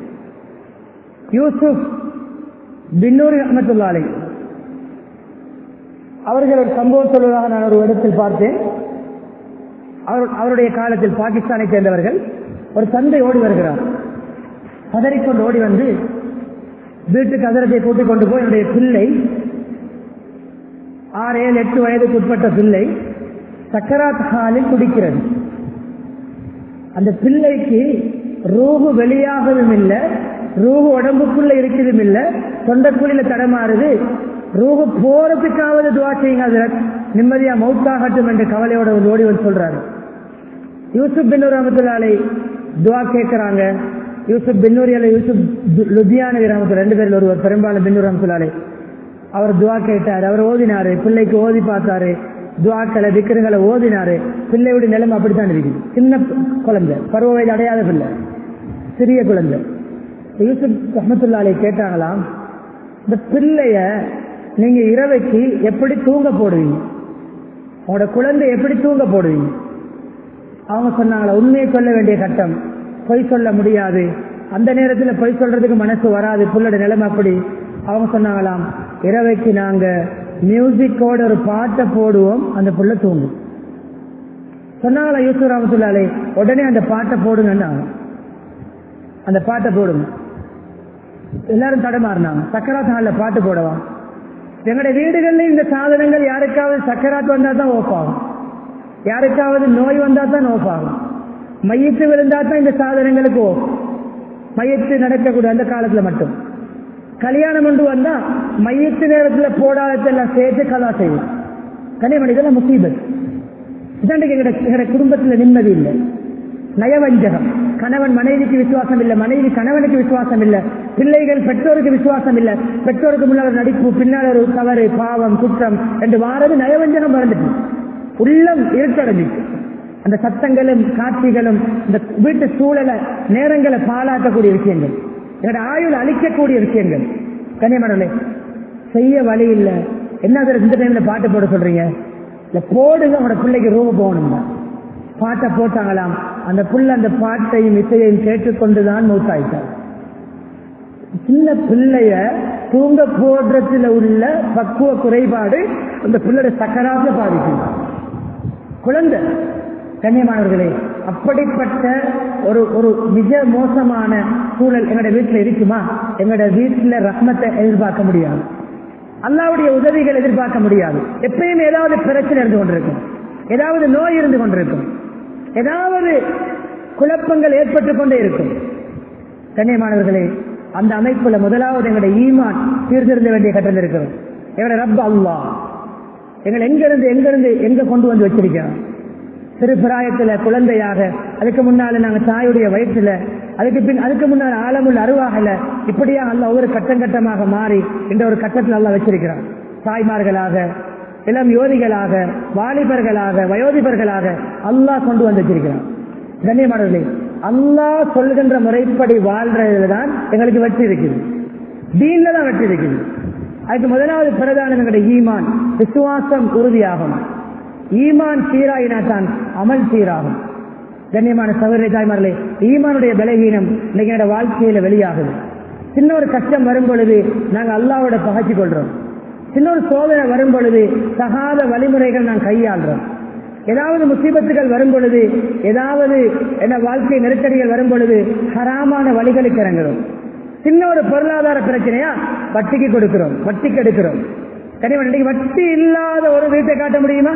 யூசுப் பின்னூர் அஹமத்துல்லாலை அவர்கள் ஒரு சம்பவம் சொல்வதாக நான் ஒரு இடத்தில் பார்த்தேன் அவர் அவருடைய காலத்தில் பாகிஸ்தானை சேர்ந்தவர்கள் ஒரு தந்தை ஓடி வருகிறார் பதறிக்கொண்டு ஓடி வந்து வீட்டுக்கு அதரத்தை கூட்டிக் கொண்டு போய் என்னுடைய பிள்ளை ஆறு ஏழு எட்டு வயதுக்கு உட்பட்ட பிள்ளை சக்கராத் ஹாலில் குடிக்கிறது அந்த பிள்ளைக்கு ரூஹு வெளியாகவும் இல்லை ரூஹு உடம்புக்குள்ள இருக்கிறதும் இல்லை தொண்டக்குழியில தடமாறுது ரூஹு போறதுக்காவது துவா செய்யுங்க அதுல நிம்மதியா மௌத்தாகட்டும் என்ற கவலையோட வந்து ஓடி வந்து சொல்றாரு யூசுப் பின்னூர் ரஹமத்துல்லாலை துவா கேட்கிறாங்க யூசுப் பின்னூரி அல்ல யூசுப் லுதியான ரஹமத்து ரெண்டு பேரில் ஒருவர் பெரும்பாலும் பின்னூர் ரஹமத்துல்லாலை அவர் துவா கேட்டார் அவர் ஓதினாரு பிள்ளைக்கு ஓதி பார்த்தாரு துவாக்களை விக்கிரங்களை ஓதினாரு பிள்ளையுடைய நிலைமை அப்படித்தான் இருக்குது சின்ன குழந்தை பருவ வயது அடையாத பிள்ளை சிறிய குழந்தை யூசுப் ரஹமத்துல்லாலை கேட்டாங்களாம் இந்த பிள்ளைய நீங்க இரவைக்கு எப்படி தூங்க போடுவீங்க உங்களோட குழந்தை எப்படி தூங்க போடுவீங்க அவங்க சொன்னாங்களா உண்மையை சொல்ல வேண்டிய கட்டம் பொய் சொல்ல முடியாது அந்த நேரத்தில் பொய் சொல்றதுக்கு மனசு வராது புள்ளோட நிலைமை அப்படி அவங்க சொன்னாங்களாம் இரவைக்கு நாங்க மியூசிக்கோட ஒரு பாட்டை போடுவோம் அந்த புள்ள தூங்கும் சொன்னாங்களா யூசுப் ராமத்துல்லாலே உடனே அந்த பாட்டை போடுங்கன்னாங்க அந்த பாட்டை போடுங்க எல்லாரும் தடமாறினாங்க சக்கராத் ஹாலில் பாட்டு போடலாம் எங்களுடைய வீடுகள்ல இந்த சாதனங்கள் யாருக்காவது சக்கராத் வந்தா தான் ஓஃப் ஆகும் யாருக்காவது நோய் வந்தா தான் ஓஃப் ஆகும் மையத்து விழுந்தா தான் இந்த சாதனங்களுக்கு ஓஃப் மையத்து நடக்கக்கூடிய அந்த காலத்துல மட்டும் கல்யாணம் கொண்டு வந்தா மையத்து நேரத்துல போடாததெல்லாம் சேர்த்து கலா செய்யும் கனிமணி இதெல்லாம் முசீபத் இதான் எங்க எங்க குடும்பத்துல நிம்மதி இல்லை நயவஞ்சகம் கணவன் மனைவிக்கு விசுவாசம் இல்லை மனைவி கணவனுக்கு விசுவாசம் இல்லை பிள்ளைகள் பெற்றோருக்கு விசுவாசம் இல்லை பெற்றோருக்கு முன்னால் நடிப்பு பின்னால் ஒரு தவறு பாவம் குற்றம் என்று வாரது நயவஞ்சகம் மறந்துட்டு உள்ளம் இருட்டடைஞ்சிட்டு அந்த சத்தங்களும் காட்சிகளும் இந்த வீட்டு சூழலை நேரங்களை பாழாக்கக்கூடிய விஷயங்கள் என்னோட ஆயுள் அழிக்கக்கூடிய விஷயங்கள் கன்னியமணலே செய்ய வழி இல்லை என்ன அதுல இந்த டைம்ல பாட்டு போட சொல்றீங்க இல்ல போடுங்க உங்களோட பிள்ளைக்கு ரூப போகணும் பாட்டை போட்டாங்களாம் அந்த புள்ள அந்த பாட்டையும் இசையையும் கேட்டுக்கொண்டுதான் மூத்தாயிட்டார் சின்ன பிள்ளைய தூங்க போடுறதுல உள்ள பக்குவ குறைபாடு அந்த பிள்ளைய சக்கராக பாதிக்கும் குழந்தை கண்ணியமானவர்களே அப்படிப்பட்ட ஒரு ஒரு மிக மோசமான சூழல் எங்களோட வீட்டில் இருக்குமா எங்களோட வீட்டில் ரத்னத்தை எதிர்பார்க்க முடியாது அல்லாவுடைய உதவிகள் எதிர்பார்க்க முடியாது எப்பயும் ஏதாவது பிரச்சனை இருந்து கொண்டிருக்கும் ஏதாவது நோய் இருந்து கொண்டிருக்கும் ஏதாவது குழப்பங்கள் ஏற்பட்டுக் கொண்டே இருக்கும் கண்ணியமானவர்களே அந்த அமைப்புல முதலாவது எங்களுடைய ஈமான் சீர்திருந்த வேண்டிய கட்டம் இருக்கிறோம் எங்களுடைய ரப் அல்லா எங்களை எங்கிருந்து எங்கிருந்து எங்க கொண்டு வந்து வச்சிருக்கிறோம் சிறு பிராயத்துல குழந்தையாக அதுக்கு முன்னால நாங்க தாயுடைய வயிற்றுல அதுக்கு பின் அதுக்கு முன்னால் ஆழமுள்ள அருவாகல இப்படியா அல்ல ஒவ்வொரு கட்டம் கட்டமாக மாறி இந்த ஒரு கட்டத்தில் அல்ல வச்சிருக்கிறான் தாய்மார்களாக இளம் யோதிகளாக வாலிபர்களாக வயோதிபர்களாக அல்லாஹ் கொண்டு வந்து வச்சிருக்கிறான் கண்ணியமானவர்களே அல்லாஹ் சொல்லுகின்ற முறைப்படி வாழ்றதுதான் எங்களுக்கு வெற்றி இருக்குது தீன்ல தான் வெற்றி இருக்குது அதுக்கு முதலாவது பிரதானம் எங்களுடைய ஈமான் விசுவாசம் உறுதியாகும் ஈமான் சீராயினா தான் அமல் சீராகும் கண்ணியமான சகோதரி தாய்மார்களே ஈமானுடைய பலகீனம் இன்னைக்கு என்னோட வாழ்க்கையில வெளியாகுது சின்ன ஒரு கஷ்டம் வரும் பொழுது நாங்கள் அல்லாவோட பகச்சு கொள்றோம் சின்ன ஒரு சோதனை வரும் பொழுது தகாத வழிமுறைகள் நான் கையாளுறோம் ஏதாவது முசீபத்துகள் வரும் பொழுது ஏதாவது என்ன வாழ்க்கை நெருக்கடிகள் வரும் பொழுது ஹராமான வழிகளுக்கு இறங்குறோம் சின்ன ஒரு பொருளாதார பிரச்சனையா வட்டிக்கு கொடுக்கிறோம் வட்டிக்கு எடுக்கிறோம் கனிவன் இன்னைக்கு வட்டி இல்லாத ஒரு வீட்டை காட்ட முடியுமா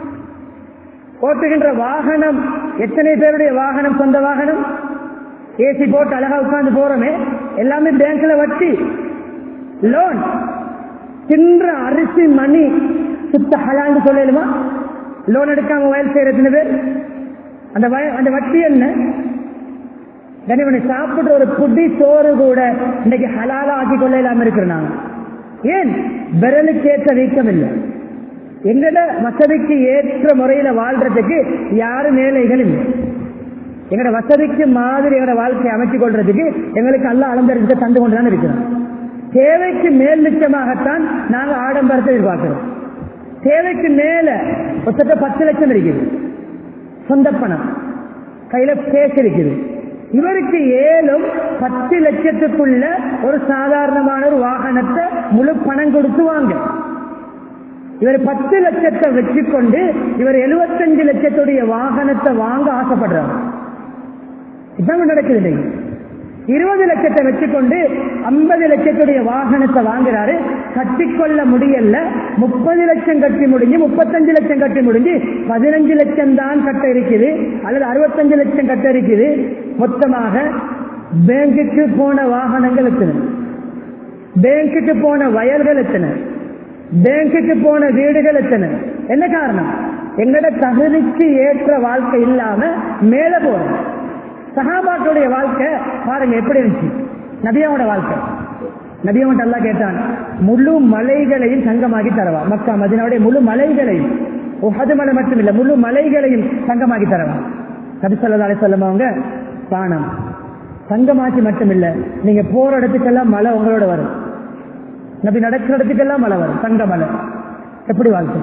ஓட்டுகின்ற வாகனம் எத்தனை பேருடைய வாகனம் சொந்த வாகனம் ஏசி போட்டு அழகா உட்கார்ந்து போறோமே எல்லாமே பேங்க்ல வட்டி லோன் தின்ற அரிசி மணி சுத்த ஹலான்னு சொல்லலுமா லோன் எடுக்காம வயல் செய்யற எத்தனை பேர் அந்த வய- அந்த வட்டி என்ன கனிவனை சாப்பிடுற ஒரு புடி சோறு கூட இன்னைக்கு ஹலாலா ஆக்கி கொள்ள இல்லாம இருக்கிறோம் நாங்க ஏன் விரலுக்கு ஏற்ற வீக்கம் இல்லை எங்கட வசதிக்கு ஏற்ற முறையில வாழ்றதுக்கு யாரும் ஏழைகள் இல்லை எங்கட வசதிக்கு மாதிரி எங்கட வாழ்க்கையை அமைத்துக் கொள்றதுக்கு எங்களுக்கு அல்ல அலந்தரிக்க தந்து கொண்டுதான் இருக்கிறோம் தேவைக்கு மேல் நிச்சயமாகத்தான் நாங்க ஆடம்பரத்தை எதிர்பார்க்கிறோம் தேவைக்கு மேல ஒருத்தட்ட பத்து லட்சம் இருக்குது சொந்த பணம் கையில கேஸ் இருக்குது இவருக்கு ஏழும் பத்து லட்சத்துக்குள்ள ஒரு சாதாரணமான ஒரு வாகனத்தை முழு பணம் கொடுத்து வாங்க இவர் பத்து லட்சத்தை வச்சுக்கொண்டு இவர் எழுபத்தஞ்சு லட்சத்துடைய வாகனத்தை வாங்க ஆசைப்படுறாரு இதான் நடக்குது இன்னைக்கு. இருபது லட்சத்தை வச்சுக்கொண்டு ஐம்பது லட்சத்துடைய வாகனத்தை வாங்குறாரு கட்டிக்கொள்ள முடியல முப்பது லட்சம் கட்டி முடிஞ்சு முப்பத்தஞ்சு லட்சம் கட்டி முடிஞ்சு பதினஞ்சு லட்சம் தான் கட்ட இருக்குது அல்லது அறுபத்தஞ்சு லட்சம் கட்ட இருக்குது மொத்தமாக பேங்குக்கு போன வாகனங்கள் எத்தனை பேங்குக்கு போன வயல்கள் எத்தனை பேங்குக்கு போன வீடுகள் எத்தனை என்ன காரணம் எங்கட தகுதிக்கு ஏற்ற வாழ்க்கை இல்லாம மேல போறோம் சஹாபாக்களுடைய வாழ்க்கை பாருங்க எப்படி இருந்துச்சு நபியாவோட வாழ்க்கை நபியாவன் அல்லா கேட்டான் முழு மலைகளையும் தங்கமாக்கி தரவா மக்கா மதினாவுடைய முழு மலைகளையும் உஹது மலை மட்டும் இல்ல முழு மலைகளையும் தங்கமாக்கி தரவா நபி சொல்லா அலிசல்லம் அவங்க பானம் தங்கமாக்கி மட்டும் இல்ல நீங்க போற இடத்துக்கெல்லாம் மழை உங்களோட வரும் நபி நடக்கிற இடத்துக்கெல்லாம் மழை வரும் தங்க மலை எப்படி வாழ்க்கை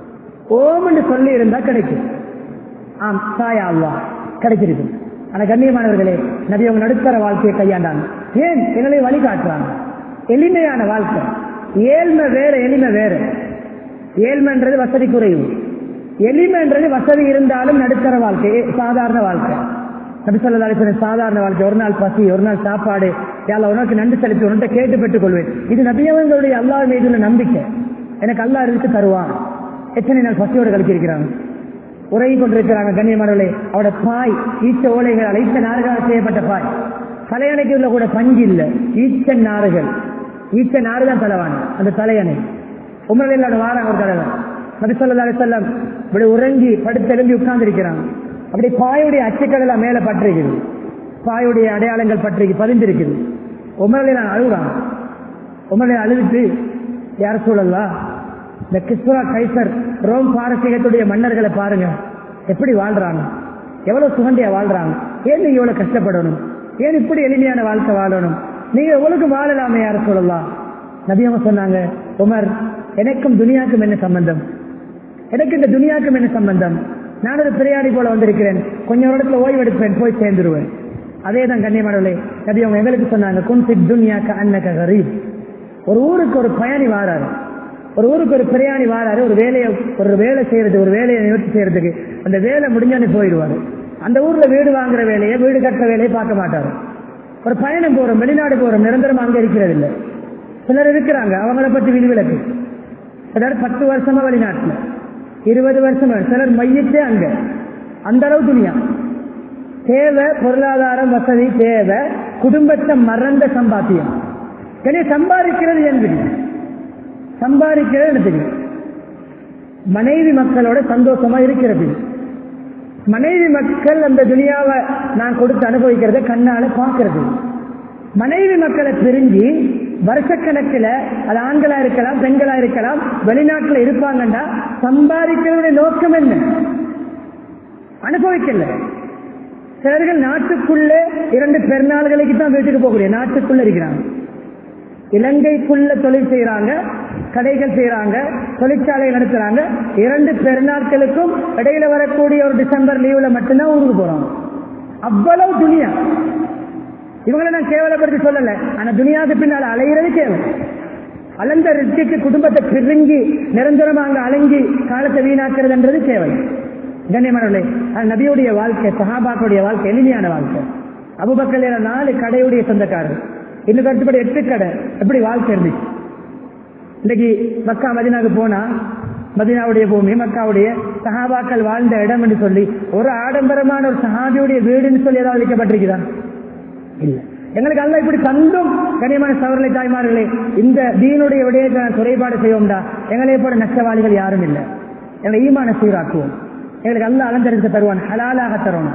ஓம்னு சொல்லி இருந்தா கிடைக்கும் ஆம் சாயா அல்வா கிடைச்சிருக்கு ஆனா கண்ணியமானவர்களே நபி அவங்க நடுத்தர வாழ்க்கையை கையாண்டாங்க ஏன் எங்களை வழிகாட்டுறாங்க எளிமையான வாழ்க்கை ஏழ்மை வேற எளிமை வேற ஏழ்மைன்றது வசதி குறைவு எளிமைன்றது வசதி இருந்தாலும் நடுத்தர வாழ்க்கை சாதாரண வாழ்க்கை நபி சொல்லா அலிஸ்வரன் சாதாரண வாழ்க்கை ஒரு நாள் பசி ஒரு நாள் சாப்பாடு யாழ் உனக்கு நன்றி செலுத்தி உன்கிட்ட கேட்டு பெற்றுக் கொள்வேன் இது நபியவங்களுடைய அல்லாஹ் மீது உள்ள நம்பிக்கை எனக்கு அல்லாஹ் இருக்கு தருவான் எத்தனை நாள் பசியோடு கழிச்சிருக்கிறாங்க உறங்கி கொண்டிருக்கிறாங்க கண்ணியமானவர்களே அவட பாய் ஈச்ச ஓலைகள் ஈச்ச நாறுகளால் செய்யப்பட்ட பாய் தலையணைக்கு உள்ள கூட பஞ்சு இல்ல ஈச்ச நாறுகள் ஈச்ச நாறு தான் தலைவான அந்த தலையணை உமரில் வாராங்க ஒரு கடலை நபி சொல்லா செல்லம் இப்படி உறங்கி படுத்தெலும்பி உட்கார்ந்து இருக்கிறாங்க அப்படி பாயுடைய அச்சுக்கள் மேல பற்றிருக்குது பாயுடைய அடையாளங்கள் பற்றி பதிந்திருக்குது உமரில் நான் அழுகுறாங்க உமரில் அழுதுட்டு யார் சூழல்லாம் இந்த கிஸ்வரா கைசர் ரோம் பாரசீகத்துடைய மன்னர்களை பாருங்க எப்படி வாழ்றாங்க எவ்வளவு சுகண்டியா வாழ்றாங்க ஏன் நீங்க இவ்வளவு கஷ்டப்படணும் ஏன் இப்படி எளிமையான வாழ்க்கை வாழணும் நீங்க எவ்வளவுக்கு வாழலாமே யார சொல்லலாம் நபியம்மா சொன்னாங்க உமர் எனக்கும் துனியாக்கும் என்ன சம்பந்தம் எனக்கு இந்த துனியாக்கும் என்ன சம்பந்தம் நான் ஒரு பிரயாணி போல வந்திருக்கிறேன் கொஞ்சம் இடத்துல ஓய்வு எடுப்பேன் போய் சேர்ந்துருவேன் அதே தான் கண்ணியமானவர்களே நபி அவங்க எங்களுக்கு சொன்னாங்க குன் சித் துனியாக்க அன்னக கரீப் ஒரு ஊருக்கு ஒரு பயணி வாராரு ஒரு ஊருக்கு ஒரு பிரயாணி வாராரு ஒரு வேலையை ஒரு வேலை செய்யறது ஒரு வேலையை நிவர்த்தி செய்யறதுக்கு அந்த வேலை முடிஞ்சானே போயிடுவாரு அந்த ஊர்ல வீடு வாங்குற வேலையை வீடு கட்டுற வேலையை பார்க்க மாட்டாரு ஒரு பயணம் போறோம் வெளிநாடு போறோம் நிரந்தரமா அங்க இருக்கிறது இல்லை சிலர் இருக்கிறாங்க அவங்கள பற்றி விதிவிலக்கு சிலர் பத்து வருஷமா வெளிநாட்டுல இருபது வருஷமா சிலர் மையத்தே அங்க அந்த அளவு துணியா தேவை பொருளாதாரம் வசதி தேவை குடும்பத்தை மறந்த சம்பாத்தியம் எனவே சம்பாதிக்கிறது என்று சம்பாதிக்கிறது எனக்கு தெரியும் மனைவி மக்களோட சந்தோஷமா இருக்கிறது மனைவி மக்கள் அந்த துனியாவை நான் கொடுத்து அனுபவிக்கிறத கண்ணால பார்க்கறது மனைவி மக்களை பிரிஞ்சு வருஷக்கணக்கில் அது ஆண்களா இருக்கலாம் பெண்களா இருக்கலாம் வெளிநாட்டுல இருப்பாங்கண்டா சம்பாதிக்கிறதுடைய நோக்கம் என்ன அனுபவிக்கல சிலர்கள் நாட்டுக்குள்ளே இரண்டு பெருநாள்களுக்கு தான் வீட்டுக்கு போகக்கூடிய நாட்டுக்குள்ள இருக்கிறாங்க இலங்கைக்குள்ள தொழில் செய்யறாங்க கடைகள் செய்யறாங்க தொழிற்சாலை நடத்துறாங்க இரண்டு பெருநாட்களுக்கும் இடையில வரக்கூடிய ஒரு டிசம்பர் லீவ்ல மட்டும்தான் ஊருக்கு போறாங்க அவ்வளவு துணியா இவங்களை நான் கேவலப்படுத்தி சொல்லல ஆனா துனியாவுக்கு பின்னால் அலைகிறது கேவலம் அலந்த ரிச்சிக்கு குடும்பத்தை பிரிங்கி நிரந்தரமா அங்க அலங்கி காலத்தை வீணாக்குறதுன்றது கேவலம் கண்ணியமானவர்களே அது நபியுடைய வாழ்க்கை சஹாபாக்களுடைய வாழ்க்கை எளிமையான வாழ்க்கை அபுபக்கல் நாலு கடையுடைய சொந்தக்காரர் இன்னும் கருத்துப்படி எட்டு கடை எப்படி வாழ்க்கை இருந்துச்சு இன்னைக்கு மக்கா மதினாவுக்கு போனா மதினாவுடைய பூமி மக்காவுடைய சஹாபாக்கள் வாழ்ந்த இடம் என்று சொல்லி ஒரு ஆடம்பரமான ஒரு சஹாபியுடைய வீடுன்னு சொல்லி ஏதாவது வைக்கப்பட்டிருக்குதா இல்ல எங்களுக்கு அல்ல இப்படி தந்தும் கனியமான சவர்களை தாய்மார்களே இந்த தீனுடைய விடயத்தை நான் குறைபாடு செய்வோம்டா எங்களை போல நஷ்டவாளிகள் யாரும் இல்லை எங்களை ஈமான சீராக்குவோம் எங்களுக்கு அல்ல அலங்கரித்து தருவான் ஹலாலாக தருவான்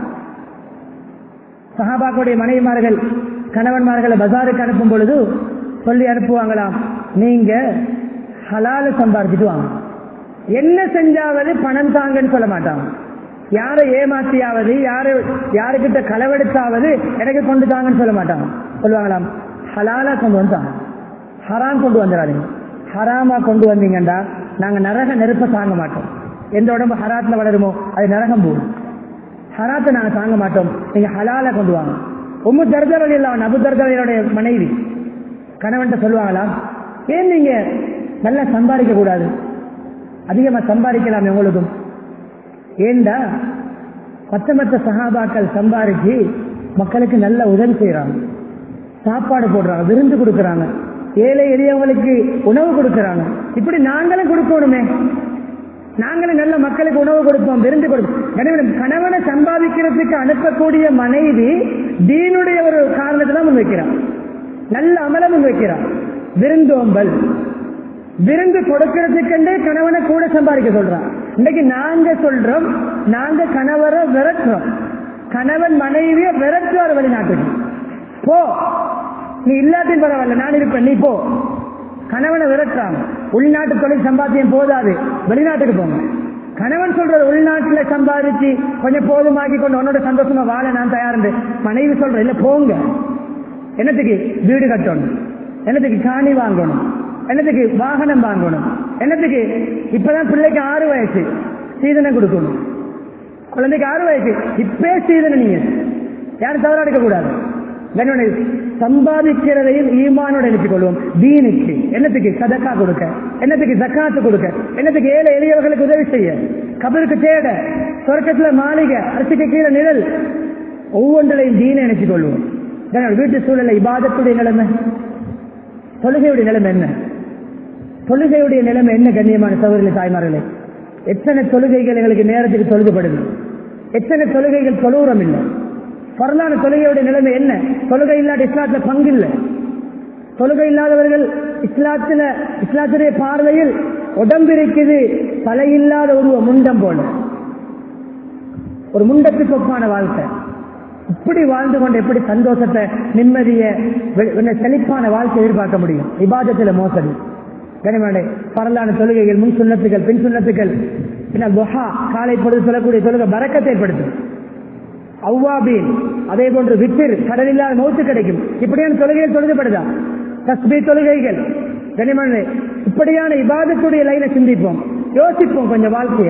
சஹாபாக்களுடைய மனைவிமார்கள் கணவன்மார்களை பஜாருக்கு அனுப்பும் பொழுது சொல்லி அனுப்புவாங்களாம் நீங்க ஹலால சம்பாதிச்சுட்டு வாங்க என்ன செஞ்சாவது பணம் தாங்கன்னு சொல்ல மாட்டாங்க யாரை ஏமாத்தியாவது யாரு யாருக்கிட்ட களவெடுத்தாவது எனக்கு கொண்டு தாங்கன்னு சொல்ல மாட்டாங்க சொல்லுவாங்களாம் ஹலாலா கொண்டு வந்தாங்க ஹராம் கொண்டு வந்துடாதீங்க ஹராமா கொண்டு வந்தீங்கண்டா நாங்க நரக நெருப்ப தாங்க மாட்டோம் எந்த உடம்பு ஹராத்துல வளருமோ அது நரகம் போகும் ஹராத்தை நாங்க தாங்க மாட்டோம் நீங்க ஹலால கொண்டு வாங்க உம்மு தர்தரல் இல்லாம அபு தர்தரையோடைய மனைவி கணவன்கிட்ட சொல்லுவாங்களா ஏன் நீங்க நல்லா சம்பாதிக்க கூடாது அதிகமா சம்பாதிக்கலாம் உங்களுக்கும் ஏண்டா மற்ற மற்ற சகாபாக்கள் சம்பாதிச்சு மக்களுக்கு நல்ல உதவி செய்யறாங்க சாப்பாடு போடுறாங்க விருந்து கொடுக்கறாங்க ஏழை எளியவங்களுக்கு உணவு கொடுக்கறாங்க இப்படி நாங்களும் கொடுக்கணுமே நாங்களும் நல்ல மக்களுக்கு உணவு கொடுப்போம் விருந்து கொடுப்போம் எனவே கணவனை சம்பாதிக்கிறதுக்கு அனுப்பக்கூடிய மனைவி தீனுடைய ஒரு காரணத்தை தான் முன்வைக்கிறான் நல்ல அமலம் முன்வைக்கிறான் விருந்தோம்பல் விருந்து கொடுக்கறதுக்கென்றே கணவனை கூட சம்பாதிக்க சொல்றான் இன்னைக்கு நாங்க சொல்றோம் நாங்க கணவரை விரட்டுறோம் கணவன் மனைவிய விரட்டுவார் வெளிநாட்டுக்கு போ நீ இல்லாத்தையும் பரவாயில்ல நான் இருப்பேன் நீ போ கணவனை விரட்டுறாங்க உள்நாட்டு தொழில் சம்பாத்தியம் போதாது வெளிநாட்டுக்கு போங்க கணவன் சொல்றது உள்நாட்டுல சம்பாதிச்சு கொஞ்சம் போதுமாக்கி கொண்டு உன்னோட சந்தோஷமா வாழ நான் தயார் மனைவி சொல்ற இல்ல போங்க என்னத்துக்கு வீடு கட்டணும் என்னத்துக்கு காணி வாங்கணும் என்னத்துக்கு வாகனம் வாங்கணும் என்னத்துக்கு இப்பதான் பிள்ளைக்கு ஆறு வயசு சீதனை கொடுக்கணும் குழந்தைக்கு ஆறு வயசு இப்பே சீதனை நீங்க யாரும் தவறா எடுக்க கூடாது சம்பாதிக்கிறதையும் ஈமானோட எழுப்பிக் கொள்வோம் தீனுக்கு என்னத்துக்கு சதக்கா கொடுக்க என்னத்துக்கு ஜக்காத்து கொடுக்க என்னத்துக்கு ஏழை எளியவர்களுக்கு உதவி செய்ய கபருக்கு தேட சொர்க்கத்துல மாளிகை அரசுக்கு கீழே நிழல் ஒவ்வொன்றிலையும் தீனை நினைச்சுக் கொள்வோம் வீட்டு சூழலை இபாதத்துடைய நிலைமை தொழுகையுடைய நிலைமை என்ன தொழுகையுடைய நிலைமை என்ன கண்ணியமான சகோதரி தாய்மார்களே எத்தனை தொழுகைகள் எங்களுக்கு நேரத்துக்கு தொழுகப்படுது எத்தனை தொழுகைகள் தொழுவுறம் இல்லை வரலாறு தொழுகையுடைய நிலைமை என்ன தொழுகை இல்லாத இஸ்லாத்துல பங்கு இல்லை தொழுகை இல்லாதவர்கள் இஸ்லாத்துல இஸ்லாத்துடைய பார்வையில் உடம்பு இருக்குது தலையில்லாத ஒரு முண்டம் போல ஒரு முண்டத்துக்கு ஒப்பான வாழ்க்கை இப்படி வாழ்ந்து கொண்டு எப்படி சந்தோஷத்தை நிம்மதிய செழிப்பான வாழ்க்கை எதிர்பார்க்க முடியும் விவாதத்துல மோசடி கனிமடை பரலான தொழுகைகள் முன் சுண்ணத்துகள் பின் சுண்ணத்துகள் பின்னால் பொஹா காலை பொழுது சொல்லக்கூடிய தொழுகை பறக்கத்தை ஏற்படுத்தும் அவ்வாபீன் அதே போன்று வித்திர் கடலில்லாத மௌத்து கிடைக்கும் இப்படியான தொழுகைகள் தொழுகப்படுதா தஸ்பி தொழுகைகள் கனிமணி இப்படியான இபாதத்துடைய லைனை சிந்திப்போம் யோசிப்போம் கொஞ்சம் வாழ்க்கைய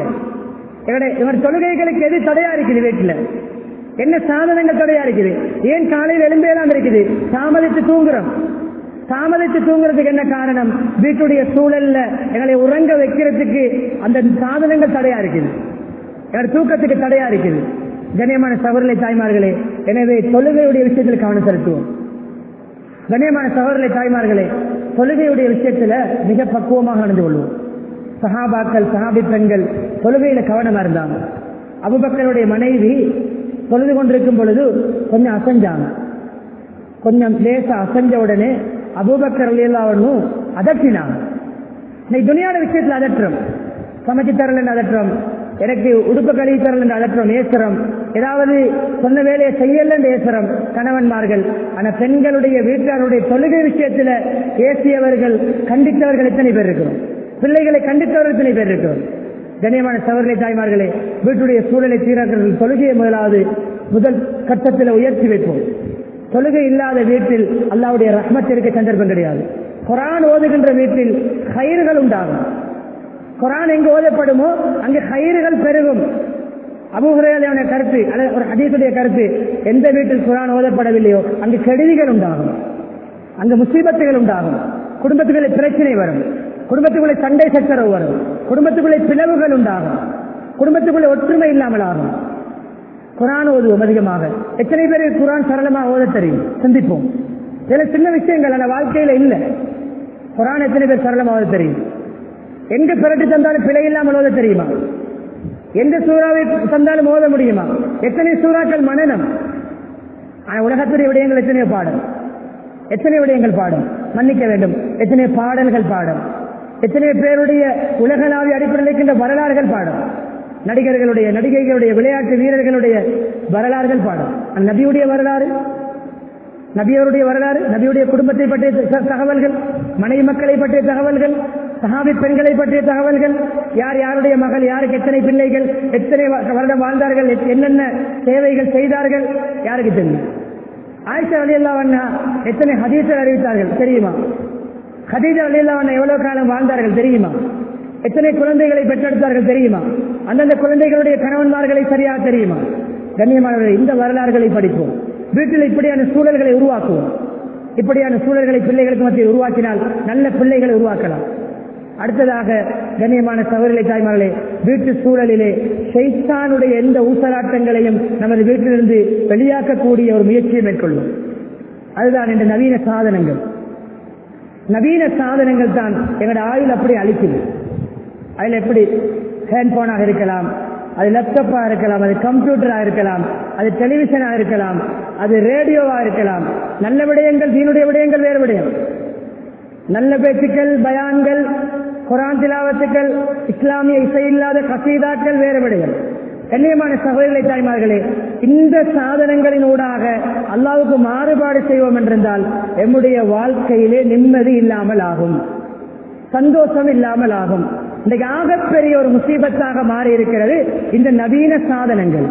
இவர் தொழுகைகளுக்கு எது தடையா இருக்குது வீட்டுல என்ன சாதனங்கள் தடையா இருக்குது ஏன் காலையில் எலும்பேலாம் இருக்குது தாமதித்து தூங்குறோம் தாமதித்து தூங்குறதுக்கு என்ன காரணம் வீட்டுடைய சூழல்ல எங்களை உறங்க வைக்கிறதுக்கு அந்த சாதனங்கள் தடையா இருக்குது எங்கள் தூக்கத்துக்கு தடையா இருக்குது கண்ணியமான சகோதரலை தாய்மார்களே எனவே தொழுகையுடைய விஷயத்தில் கவனம் செலுத்துவோம் கண்ணியமான சகோதரலை தாய்மார்களே தொழுகையுடைய விஷயத்துல மிக பக்குவமாக நடந்து கொள்வோம் சஹாபாக்கள் சஹாபி பெண்கள் தொழுகையில கவனமா இருந்தாங்க அபுபக்கருடைய மனைவி தொழுது கொண்டிருக்கும் பொழுது கொஞ்சம் அசைஞ்சாங்க கொஞ்சம் லேசா அசைஞ்ச உடனே அபூபக்கர் எல்லாவனும் அதட்டினாங்க இன்னைக்கு துணியான விஷயத்துல அதட்டுறோம் சமைச்சு தரல அதட்டுறோம் எனக்கு உடுப்பு கழுவி தரல என்று அதட்டுறோம் ஏசுறோம் ஏதாவது சொன்ன வேலையை செய்யல என்று ஏசுறோம் கணவன்மார்கள் ஆனா பெண்களுடைய வீட்டாருடைய தொழுகை விஷயத்துல ஏசியவர்கள் கண்டித்தவர்கள் எத்தனை பேர் இருக்கிறோம் பிள்ளைகளை கண்டித்தவர்கள் எத்தனை பேர் இருக்கிறோம் கண்ணியமான சவர்களை தாய்மார்களே வீட்டுடைய சூழலை சீராக்கள் தொழுகையை முதலாவது முதல் கட்டத்தில் உயர்த்தி வைப்போம் தொழுகை இல்லாத வீட்டில் அல்லாவுடைய ரஹ்மத்திற்கு சந்தர்ப்பம் கிடையாது குரான் ஓதுகின்ற வீட்டில் கயிறுகள் உண்டாகும் குரான் எங்கு ஓதப்படுமோ அங்கு கயிறுகள் பெருகும் அபுஹுரையான கருத்து அல்லது ஒரு ஹதீசுடைய கருத்து எந்த வீட்டில் குரான் ஓதப்படவில்லையோ அங்கு கெடுதிகள் உண்டாகும் அங்கு முசீபத்துகள் உண்டாகும் குடும்பத்துக்குள்ளே பிரச்சனை வரும் குடும்பத்துக்குள்ளே சண்டை சச்சரவு வரும் குடும்பத்துக்குள்ளே பிளவுகள் உண்டாகும் குடும்பத்துக்குள்ளே ஒற்றுமை இல்லாமல் ஆகும் குரான் ஓதுவோம் அதிகமாக எத்தனை பேருக்கு குரான் சரளமாக ஓத தெரியும் சிந்திப்போம் சில சின்ன விஷயங்கள் அந்த வாழ்க்கையில இல்லை குரான் எத்தனை பேர் சரளமாக தெரியும் எங்க பிறட்டு தந்தாலும் பிழை இல்லாமல் ஓத தெரியுமா எந்த சூறாவை தந்தாலும் ஓத முடியுமா எத்தனை சூறாக்கள் மனநம் ஆனா உலகத்துடைய விடயங்கள் எத்தனையோ பாடம் எத்தனை விடயங்கள் பாடம் மன்னிக்க வேண்டும் எத்தனை பாடல்கள் பாடம் எத்தனை பேருடைய உலகளாவிய அடிப்படையில் இருக்கின்ற வரலாறுகள் பாடம் நடிகர்களுடைய நடிகைகளுடைய விளையாட்டு வீரர்களுடைய வரலாறுகள் பாடம் அந்த நபியுடைய வரலாறு நபியருடைய வரலாறு நபியுடைய குடும்பத்தை பற்றிய த- தகவல்கள் மனைவி மக்களை பற்றிய தகவல்கள் சஹாபி பெண்களை பற்றிய தகவல்கள் யார் யாருடைய மகள் யாருக்கு எத்தனை பிள்ளைகள் எத்தனை வ- வருடம் வாழ்ந்தார்கள் எத்- என்னென்ன சேவைகள் செய்தார்கள் யாருக்கு தெரியும் ஆயிஷா அலி அண்ணா எத்தனை ஹதீஸை அறிவித்தார்கள் தெரியுமா ஹதீஜா அலி அண்ணா எவ்வளவு காலம் வாழ்ந்தார்கள் தெரியுமா எத்தனை குழந்தைகளை பெற்றெடுத்தார்கள் தெரியுமா அந்தந்த குழந்தைகளுடைய கணவன்மார்களை சரியாக தெரியுமா கண்ணியமானவர்கள் இந்த வரலாறுகளை படிப்போம் வீட்டில் இப்படியான சூழல்களை உருவாக்குவோம் இப்படியான சூழல்களை பிள்ளைகளுக்கு மத்தியில் உருவாக்கினால் நல்ல பிள்ளைகளை உருவாக்கலாம் அடுத்ததாக கண்ணியமான சவர்களை தாய்மார்களே வீட்டு சூழலிலே ஷைத்தானுடைய எந்த ஊசலாட்டங்களையும் நமது வீட்டிலிருந்து வெளியாக்கக்கூடிய ஒரு முயற்சியை மேற்கொள்ளும் அதுதான் இந்த நவீன சாதனங்கள் நவீன சாதனங்கள் தான் எங்களோட ஆயுள் அப்படி அழிக்குது அதில் எப்படி ஹேண்ட்போனாக இருக்கலாம் அது லேப்டாப்பாக இருக்கலாம் அது கம்ப்யூட்டராக இருக்கலாம் அது டெலிவிஷனாக இருக்கலாம் அது ரேடியோவாக இருக்கலாம் நல்ல விடயங்கள் தீனுடைய விடயங்கள் வேறு விடயம் நல்ல பேச்சுக்கள் பயான்கள் குரான் திலாவத்துக்கள் இஸ்லாமிய இசை இல்லாத கசீதாக்கள் வேறு விடயம் கண்ணியமான சகோதரர்களை தாய்மார்களே இந்த சாதனங்களின் ஊடாக அல்லாவுக்கு மாறுபாடு செய்வோம் என்றிருந்தால் எம்முடைய வாழ்க்கையிலே நிம்மதி இல்லாமல் ஆகும் சந்தோஷம் இல்லாமல் ஆகும் இன்றைக்கு ஆகப்பெரிய ஒரு முசீபத்தாக மாறி இருக்கிறது இந்த நவீன சாதனங்கள்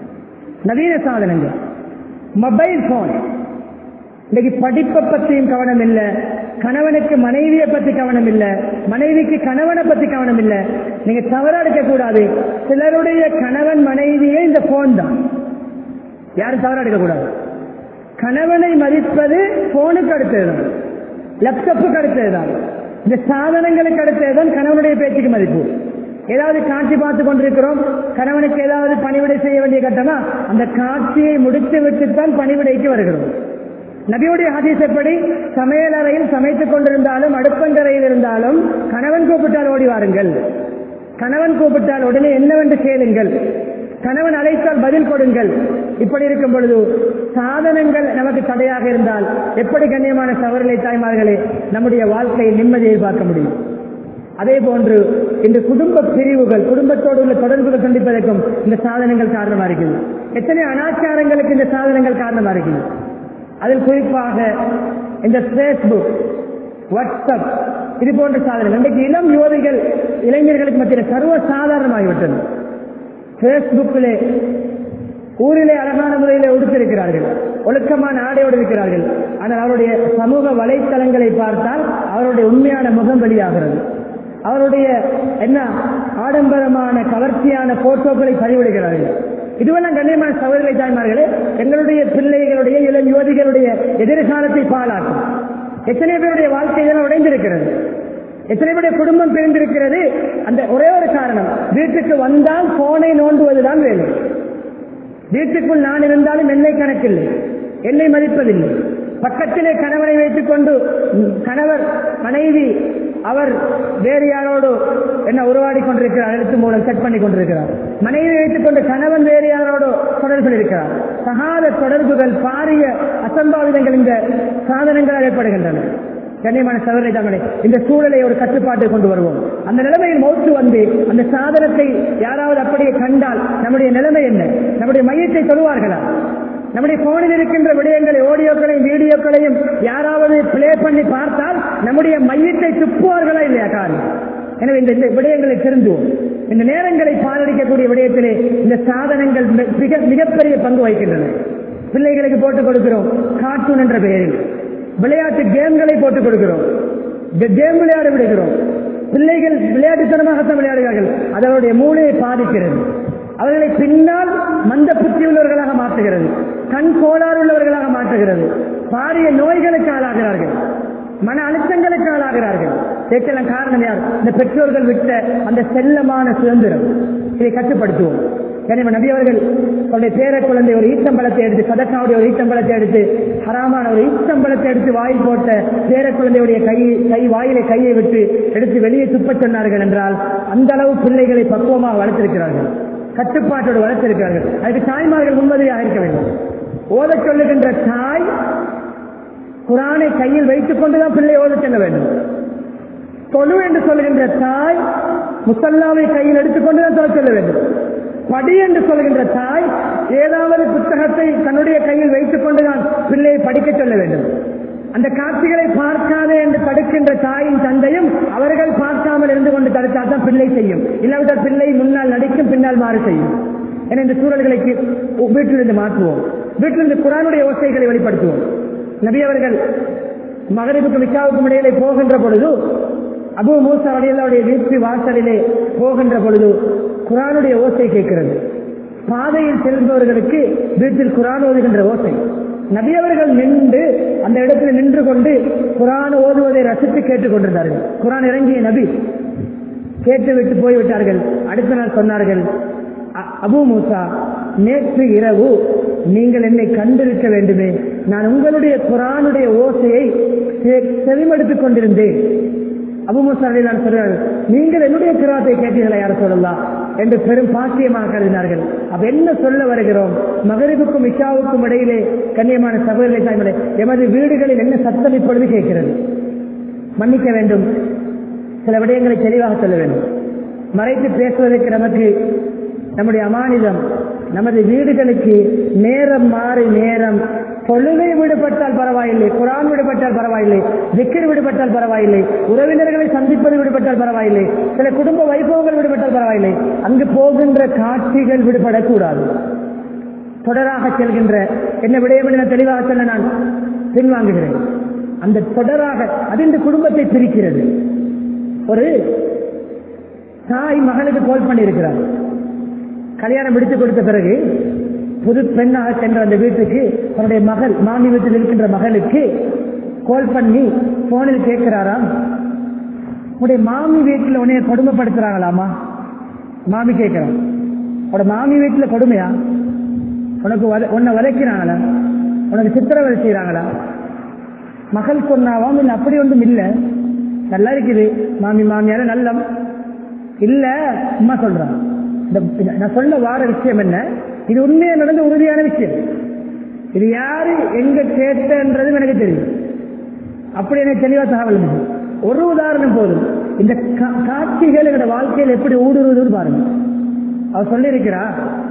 நவீன சாதனங்கள் மொபைல் போன் இன்னைக்கு படிப்பை பற்றியும் கவனம் இல்லை கணவனுக்கு மனைவியை பத்தி கவனம் இல்லை மனைவிக்கு கணவனை பத்தி கவனம் இல்லை நீங்க தவறா எடுக்க கூடாது சிலருடைய கணவன் மனைவியே இந்த போன் தான் யாரும் தவறா எடுக்க கூடாது கணவனை மதிப்பது போனுக்கு அடுத்ததுதான் லேப்டாப்புக்கு அடுத்ததுதான் இந்த சாதனங்களுக்கு அடுத்ததுதான் கணவனுடைய பேச்சுக்கு மதிப்பு ஏதாவது காட்சி பார்த்து கொண்டிருக்கிறோம் கணவனுக்கு ஏதாவது பணிவிடை செய்ய வேண்டிய கட்டமா அந்த காட்சியை முடித்து விட்டுத்தான் பணிவிடைக்கு வருகிறோம் நபியுடைய ஹதீஸப்படி சமையல் அறையில் சமைத்துக் கொண்டிருந்தாலும் அடுப்பங்கரையில் இருந்தாலும் கணவன் கூப்பிட்டால் ஓடி வாருங்கள் கணவன் கூப்பிட்டால் உடனே என்னவென்று கேளுங்கள் கணவன் அழைத்தால் பதில் கொடுங்கள் இப்படி இருக்கும் பொழுது சாதனங்கள் நமக்கு தடையாக இருந்தால் எப்படி கண்ணியமான சவர்களை தாய்மார்களே நம்முடைய வாழ்க்கையை நிம்மதியை பார்க்க முடியும் அதே போன்று இந்த குடும்ப பிரிவுகள் குடும்பத்தோடு உள்ள தொடர்புகள் சந்திப்பதற்கும் இந்த சாதனங்கள் காரணமா இருக்குது எத்தனை அனாச்சாரங்களுக்கு இந்த சாதனங்கள் காரணமா இருக்குது அதில் குறிப்பாக இந்த பேஸ்புக் வாட்ஸ்அப் இது போன்ற சாதனங்கள் இன்றைக்கு இளம் யுவதிகள் இளைஞர்களுக்கு மத்தியில் சர்வ சாதாரணமாகிவிட்டது பேஸ்புக்கிலே ஊரிலே அழகான முறையில் உடுத்திருக்கிறார்கள் ஒழுக்கமான ஆடையோடு இருக்கிறார்கள் ஆனால் அவருடைய சமூக வலைத்தளங்களை பார்த்தால் அவருடைய உண்மையான முகம் வெளியாகிறது அவருடைய என்ன ஆடம்பரமான கவர்ச்சியான போட்டோக்களை பதிவிடுகிறார்கள் இதுவெல்லாம் கண்ணியமான சகோதரி தாய்மார்களே எங்களுடைய பிள்ளைகளுடைய இளம் யுவதிகளுடைய எதிர்காலத்தை பாழாக்கும் எத்தனை பேருடைய வாழ்க்கைகள் உடைந்திருக்கிறது எத்தனை பேருடைய குடும்பம் பிரிந்திருக்கிறது அந்த ஒரே ஒரு காரணம் வீட்டுக்கு வந்தால் போனை நோண்டுவதுதான் வேலை வீட்டுக்குள் நான் இருந்தாலும் என்னை கணக்கில்லை என்னை மதிப்பதில்லை பக்கத்திலே கணவனை வைத்துக் கொண்டு கணவர் மனைவி அவர் வேறு யாரோடு என்ன உருவாடி கொண்டிருக்கிறார் எழுத்து மூலம் செட் பண்ணி கொண்டிருக்கிறார் மனைவி வைத்துக் கொண்டு கணவன் வேறு யாரோடு தொடர்பில் இருக்கிறார் சகாத தொடர்புகள் பாரிய அசம்பாவிதங்கள் இந்த சாதனங்களால் ஏற்படுகின்றன கண்ணியமான சகோதரி தமிழை இந்த சூழலை ஒரு கட்டுப்பாட்டை கொண்டு வருவோம் அந்த நிலைமையில் மௌத்து வந்து அந்த சாதனத்தை யாராவது அப்படியே கண்டால் நம்முடைய நிலைமை என்ன நம்முடைய மையத்தை தொழுவார்களா நம்முடைய போனில் இருக்கின்ற விடயங்களை ஆடியோக்களையும் வீடியோக்களையும் யாராவது பிளே பண்ணி பார்த்தால் நம்முடைய மையத்தை துப்புவார்களா இல்லையா காரணம் எனவே இந்த இந்த விடயங்களை திருந்துவோம் இந்த நேரங்களை பாலடிக்கக்கூடிய விடயத்திலே இந்த சாதனங்கள் மிக மிகப்பெரிய பங்கு வகிக்கின்றன பிள்ளைகளுக்கு போட்டுக் கொடுக்கிறோம் கார்ட்டூன் என்ற பெயரில் விளையாட்டு கேம்களை போட்டுக் கொடுக்கிறோம் கேம் விளையாட விடுகிறோம் பிள்ளைகள் விளையாட்டுத்தனமாகத்தான் விளையாடுகிறார்கள் அதனுடைய மூளையை பாதிக்கிறது அவர்களை பின்னால் மந்த புத்தி உள்ளவர்களாக மாற்றுகிறது கண் கோளாறு உள்ளவர்களாக மாற்றுகிறது பாரிய நோய்களுக்கு ஆளாகிறார்கள் மன அழுத்தங்களுக்கு ஆளாகிறார்கள் இதற்கெல்லாம் காரணம் யார் இந்த பெற்றோர்கள் விட்ட அந்த செல்லமான சுதந்திரம் இதை கட்டுப்படுத்துவோம் எனவே நபி அவர்கள் தன்னுடைய பேர குழந்தை ஒரு ஈச்சம்பழத்தை எடுத்து சதக்காவுடைய ஒரு ஈச்சம்பழத்தை எடுத்து ஹராமான ஒரு ஈச்சம்பழத்தை எடுத்து வாயில் போட்ட பேர குழந்தையுடைய கை கை வாயிலை கையை விட்டு எடுத்து வெளியே துப்பச் சொன்னார்கள் என்றால் அந்த அளவு பிள்ளைகளை பக்குவமாக வளர்த்திருக்கிறார்கள் கட்டுப்பாட்டோடு வளர்த்திருக்கிறார்கள் அதுக்கு தாய்மார்கள் முன்மதியாக இருக்க வேண்டும் ஓதச் சொல்லுகின்ற தாய் குரானை கையில் வைத்துக் கொண்டுதான் பிள்ளை ஓதச் செல்ல வேண்டும் தொழு என்று சொல்கின்ற தாய் முசல்லாவை கையில் எடுத்துக்கொண்டுதான் தொலை செல்ல வேண்டும் படி என்று சொல்கின்ற தாய் ஏதாவது புத்தகத்தை தன்னுடைய கையில் வைத்துக் கொண்டுதான் பிள்ளையை படிக்க சொல்ல வேண்டும் அந்த காட்சிகளை பார்க்காதே என்று தடுக்கின்ற தாயின் தந்தையும் அவர்கள் பார்க்காமல் இருந்து கொண்டு தடுத்தால் தான் பிள்ளை செய்யும் இல்லாவிட்டால் பிள்ளை முன்னால் நடிக்கும் பின்னால் மாறு செய்யும் என இந்த சூழல்களுக்கு வீட்டிலிருந்து மாற்றுவோம் வீட்டிலிருந்து குரானுடைய ஓசைகளை வெளிப்படுத்துவோம் நபி அவர்கள் மகரிபுக்கும் விசாவுக்கும் இடையிலே போகின்ற பொழுது அபு மூசா அடியல்லாவுடைய வீட்டு வாசலிலே போகின்ற பொழுது குரானுடைய ஓசை கேட்கிறது பாதையில் செல்பவர்களுக்கு வீட்டில் குரான் ஓதுகின்ற ஓசை நபி அவர்கள் நின்று அந்த இடத்தில் நின்று கொண்டு குரான் ஓதுவதை ரசித்து கேட்டுக் கொண்டிருந்தார்கள் குரான் இறங்கிய நபி கேட்டு விட்டு போய்விட்டார்கள் அடுத்த நாள் சொன்னார்கள் "அ- அபு மூசா நேற்று இரவு நீங்கள் என்னை கண்டிருக்க வேண்டுமே நான் உங்களுடைய குரானுடைய ஓசையை செ- செவிமடுத்துக் கொண்டிருந்தேன் அபு மூசா நான் சொல்றார்கள் நீங்கள் என்னுடைய கிராத்தை கேட்டீர்களா யார சொல்லலாம் என்று பெரும் பாக்கியமாக கருதினார்கள் அப்ப என்ன சொல்ல வருகிறோம் மகரிபுக்கும் இஷாவுக்கும் இடையிலே கண்ணியமான சகோதரர்களை தாய்மலை எமது வீடுகளில் என்ன சத்தம் இப்பொழுது கேட்கிறது மன்னிக்க வேண்டும் சில விடயங்களை தெளிவாக சொல்ல வேண்டும் மறைத்து பேசுவதற்கு நமக்கு நம்முடைய அமானிதம் நமது வீடுகளுக்கு நேரம் மாறி நேரம் தொழுகை விடுபட்டால் பரவாயில்லை குரான் விடுபட்டால் பரவாயில்லை திக்கர் விடுபட்டால் பரவாயில்லை உறவினர்களை சந்திப்பது விடுபட்டால் பரவாயில்லை சில குடும்ப வைபவங்கள் விடுபட்டால் பரவாயில்லை அங்கு போகின்ற காட்சிகள் விடுபடக்கூடாது தொடராக செல்கின்ற என்ன விடயம் என்று நான் தெளிவாக சொல்ல நான் பின்வாங்குகிறேன் அந்த தொடராக அது இந்த குடும்பத்தை பிரிக்கிறது ஒரு தாய் மகனுக்கு கோல் பண்ணியிருக்கிறார் கல்யாணம் முடித்து கொடுத்த பிறகு புது பெண்ணாக சென்ற அந்த வீட்டுக்கு தன்னுடைய மகள் மாமி வீட்டில் இருக்கின்ற மகளுக்கு கோல் பண்ணி போனில் கேட்கிறாராம் உடைய மாமி வீட்டில் உன்னைய கொடுமைப்படுத்துறாங்களாமா மாமி கேட்கிறான் உட மாமி வீட்டில் கொடுமையா உனக்கு வத- உன்னை வதைக்கிறாங்களா உனக்கு சித்திரவதை செய்யறாங்களா மகள் சொன்னாவாம் இல்லை அப்படி ஒன்றும் இல்லை நல்லா இருக்குது மாமி மாமியார நல்லம் இல்ல அம்மா சொல்றான் இந்த இந்த- நான் சொல்ல வார விஷயம் என்ன இது உண்மையா நடந்த உறுதியான விஷயம் இது யாரு எங்க கேட்டன்றதும் எனக்கு தெரியும் அப்படி எனக்கு தெளிவா தகவல் இருந்தது. ஒரு உதாரணம் போதும் இந்த கா- காட்சிகள் எங்களோட வாழ்க்கையில் எப்படி ஊடுருவதுன்னு பாருங்க அவ சொல்லியிருக்கிறா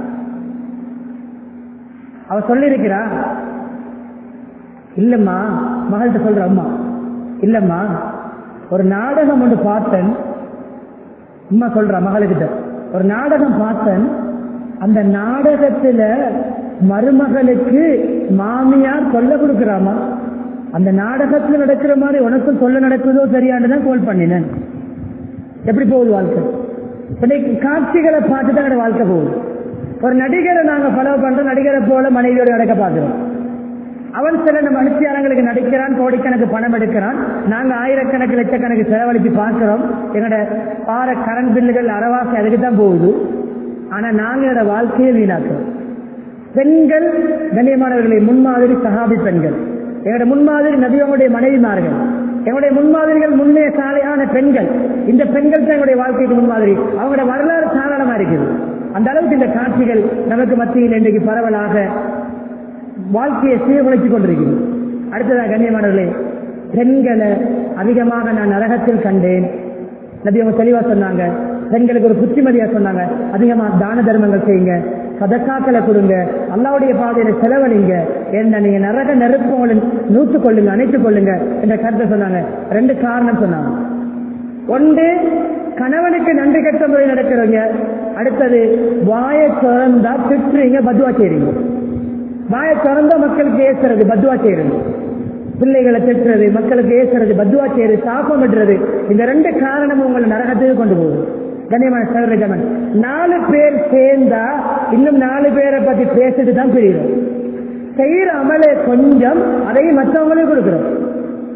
அவ சொல்லியிருக்கிறா இல்லம்மா மகள்கிட்ட சொல்ற அம்மா இல்லம்மா ஒரு நாடகம் ஒன்று பார்த்தேன் அம்மா சொல்றா மகளுக்கிட்ட ஒரு நாடகம் பார்த்தேன் அந்த நாடகத்துல மருமகளுக்கு மாமியார் சொல்ல கொடுக்கிறாமா அந்த நாடகத்துல நடக்கிற மாதிரி உனக்கும் சொல்ல நடக்குதோ சரியான்னு தான் கோல் பண்ணினேன் எப்படி போகுது வாழ்க்கை இன்னைக்கு காட்சிகளை பார்த்து தான் என்னோட வாழ்க்கை போகுது ஒரு நடிகரை நாங்க ஃபாலோ பண்றோம் நடிகரை போல மனைவியோட நடக்க பார்க்கிறோம் அவன் சில நம்ம மனுஷியாரங்களுக்கு நடிக்கிறான் கோடிக்கணக்கு பணம் எடுக்கிறான் நாங்க ஆயிரக்கணக்கு லட்சக்கணக்கு செலவழித்து பார்க்கிறோம் எங்களோட பார கரண்ட் பில்லுகள் அறவாசி அதுக்கு தான் போகுது ஆனா நாங்க என்னோட வாழ்க்கையை வீணாக்குறோம் பெண்கள் கண்ணியமானவர்களை முன்மாதிரி சகாபி பெண்கள் எங்களுடைய முன்மாதிரி நபியவங்களுடைய மனைவிமார்கள் எங்களுடைய முன்மாதிரிகள் முன்னே சாலையான பெண்கள் இந்த பெண்கள் தான் எங்களுடைய வாழ்க்கைக்கு முன்மாதிரி அவங்களோட வரலாறு சாதாரணமா இருக்குது அந்த அளவுக்கு இந்த காட்சிகள் நமக்கு மத்தியில் இன்றைக்கு பரவலாக வாழ்க்கையை சீர்குலைத்துக் கொண்டிருக்கிறது அடுத்ததாக கண்ணியமானவர்களே பெண்களை அதிகமாக நான் நரகத்தில் கண்டேன் நபி அவங்க தெளிவா சொன்னாங்க பெண்களுக்கு ஒரு புத்திமதியா சொன்னாங்க அதிகமா தான தர்மங்கள் செய்யுங்க சதக்காக்களை கொடுங்க அல்லாவுடைய பாதையில செலவழிங்க என்ன நீங்க நரக நெருப்பு உங்களை நூற்றுக் கொள்ளுங்க அணைத்துக் கொள்ளுங்க என்ற கருத்தை சொன்னாங்க ரெண்டு காரணம் சொன்னாங்க ஒன்று கணவனுக்கு நன்றி கட்ட முறை நடக்கிறவங்க அடுத்தது வாயை திறந்தா திட்டுறீங்க பதுவா செய்றீங்க வாயை திறந்தா மக்களுக்கு ஏசுறது பத்வா செய்யறது பிள்ளைகளை திட்டுறது மக்களுக்கு ஏசுறது பத்வா செய்யறது சாப்பம் விடுறது இந்த ரெண்டு காரணமும் உங்களை நரகத்துக்கு கொண்டு போகுது கண்ணியமான சகோதரன் நாலு பேர் சேர்ந்தா இன்னும் நாலு பேரை பத்தி பேசிட்டு தான் பிரியும் செய்யற அமலே கொஞ்சம் அதையும் மற்றவங்களுக்கு கொடுக்கிறோம்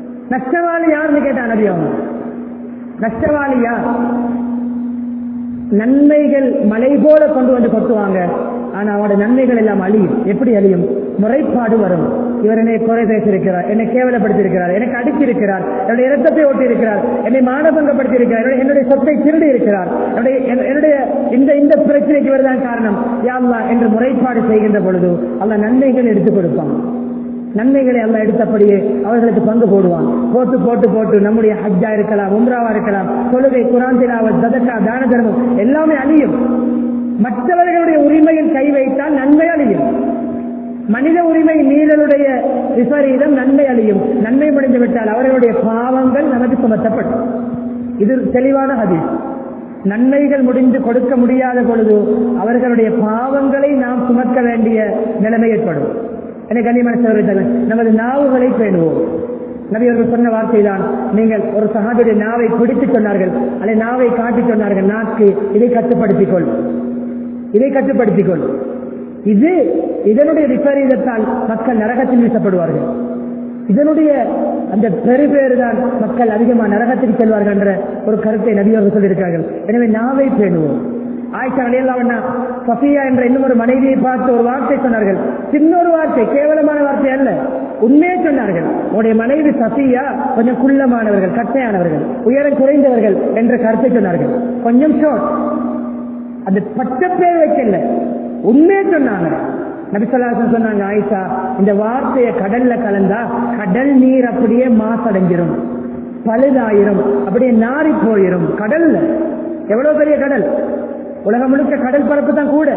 நஷ்டவாளி யாருன்னு கேட்டா நபி அவங்க நஷ்டவாளி யார் நன்மைகள் மலை போல கொண்டு வந்து கொட்டுவாங்க ஆனா அவனோட நன்மைகள் எல்லாம் அழியும் எப்படி அழியும் முறைப்பாடு வரும் இவர் என்னை குறை பேசியிருக்கிறார் என்னை கேவலப்படுத்தியிருக்கிறார் எனக்கு அடித்திருக்கிறார் என்னுடைய இரத்தத்தை ஓட்டி இருக்கிறார் என்னை மானபங்கப்படுத்தி இருக்கிறார் என்னுடைய- என்னுடைய சொத்தை திருடி இருக்கிறார் என்னுடைய என்- என்னுடைய இந்த இந்த பிரச்சனைக்கு இவர்தான் காரணம் யாழ்லா என்று முறைப்பாடு செய்கின்ற பொழுது அல்ல நன்மைகள் எடுத்துக் கொடுப்பான் நன்மைகளை எல்லாம் எடுத்தபடியே அவர்களுக்கு பங்கு போடுவான் போட்டு போட்டு போட்டு நம்முடைய ஹஜ்ஜா இருக்கலாம் உம்ராவா இருக்கலாம் தொழுகை குரான் திலாவத் சதக்கா தான தர்மம் எல்லாமே அழியும் மற்றவர்களுடைய உரிமையில் கை வைத்தால் நன்மை அழியும் மனித உரிமை மீறலுடைய விபரீதம் நன்மை அழியும் நன்மை முடிந்து விட்டால் அவர்களுடைய பாவங்கள் நமக்கு சுமத்தப்படும் இது தெளிவான ஹதீஸ் நன்மைகள் முடிந்து கொடுக்க முடியாத பொழுது அவர்களுடைய பாவங்களை நாம் சுமக்க வேண்டிய நிலைமை ஏற்படும் எனக்கு கண்ணியமான சகோதரர்களே, நமது நாவுகளை பேணுவோம் நபி அவர்கள் சொன்ன வார்த்தை தான் நீங்கள் ஒரு சகாதுடைய நாவை பிடித்து சொன்னார்கள் அதை நாவை காட்டி சொன்னார்கள் நாக்கு இதை கட்டுப்படுத்திக் கொள் இதை கட்டுப்படுத்திக் கொள் இது இதனுடைய விபரீதத்தால் மக்கள் நரகத்தில் வீசப்படுவார்கள் இதனுடைய அந்த பெருபேறு தான் மக்கள் அதிகமாக நரகத்துக்கு செல்வார்கள் என்ற ஒரு கருத்தை நபி அவர்கள் சொல்லியிருக்கார்கள் எனவே நாவை பேணுவோம் ஆயிஷா அலியல்லாவண்ணா சஃபியா என்ற இன்னும் ஒரு மனைவியை பார்த்து ஒரு வார்த்தை சொன்னார்கள் சின்ன ஒரு வார்த்தை கேவலமான வார்த்தை அல்ல உண்மையே சொன்னார்கள் உடைய மனைவி சஃபியா கொஞ்சம் குள்ளமானவர்கள் கட்டையானவர்கள் உயரம் குறைந்தவர்கள் என்ற கருத்தை சொன்னார்கள் கொஞ்சம் ஷோர்ட் அந்த பச்ச பேர் வைக்கல உண்மையே சொன்னாங்க நபிசல்லாசன் சொன்னாங்க ஆயிஷா இந்த வார்த்தையை கடல்ல கலந்தா கடல் நீர் அப்படியே மாசடைஞ்சிரும் பழுதாயிரும் அப்படியே நாரி போயிரும் கடல்ல எவ்வளவு பெரிய கடல் உலகம் முழுக்க கடல் பரப்பு தான் கூட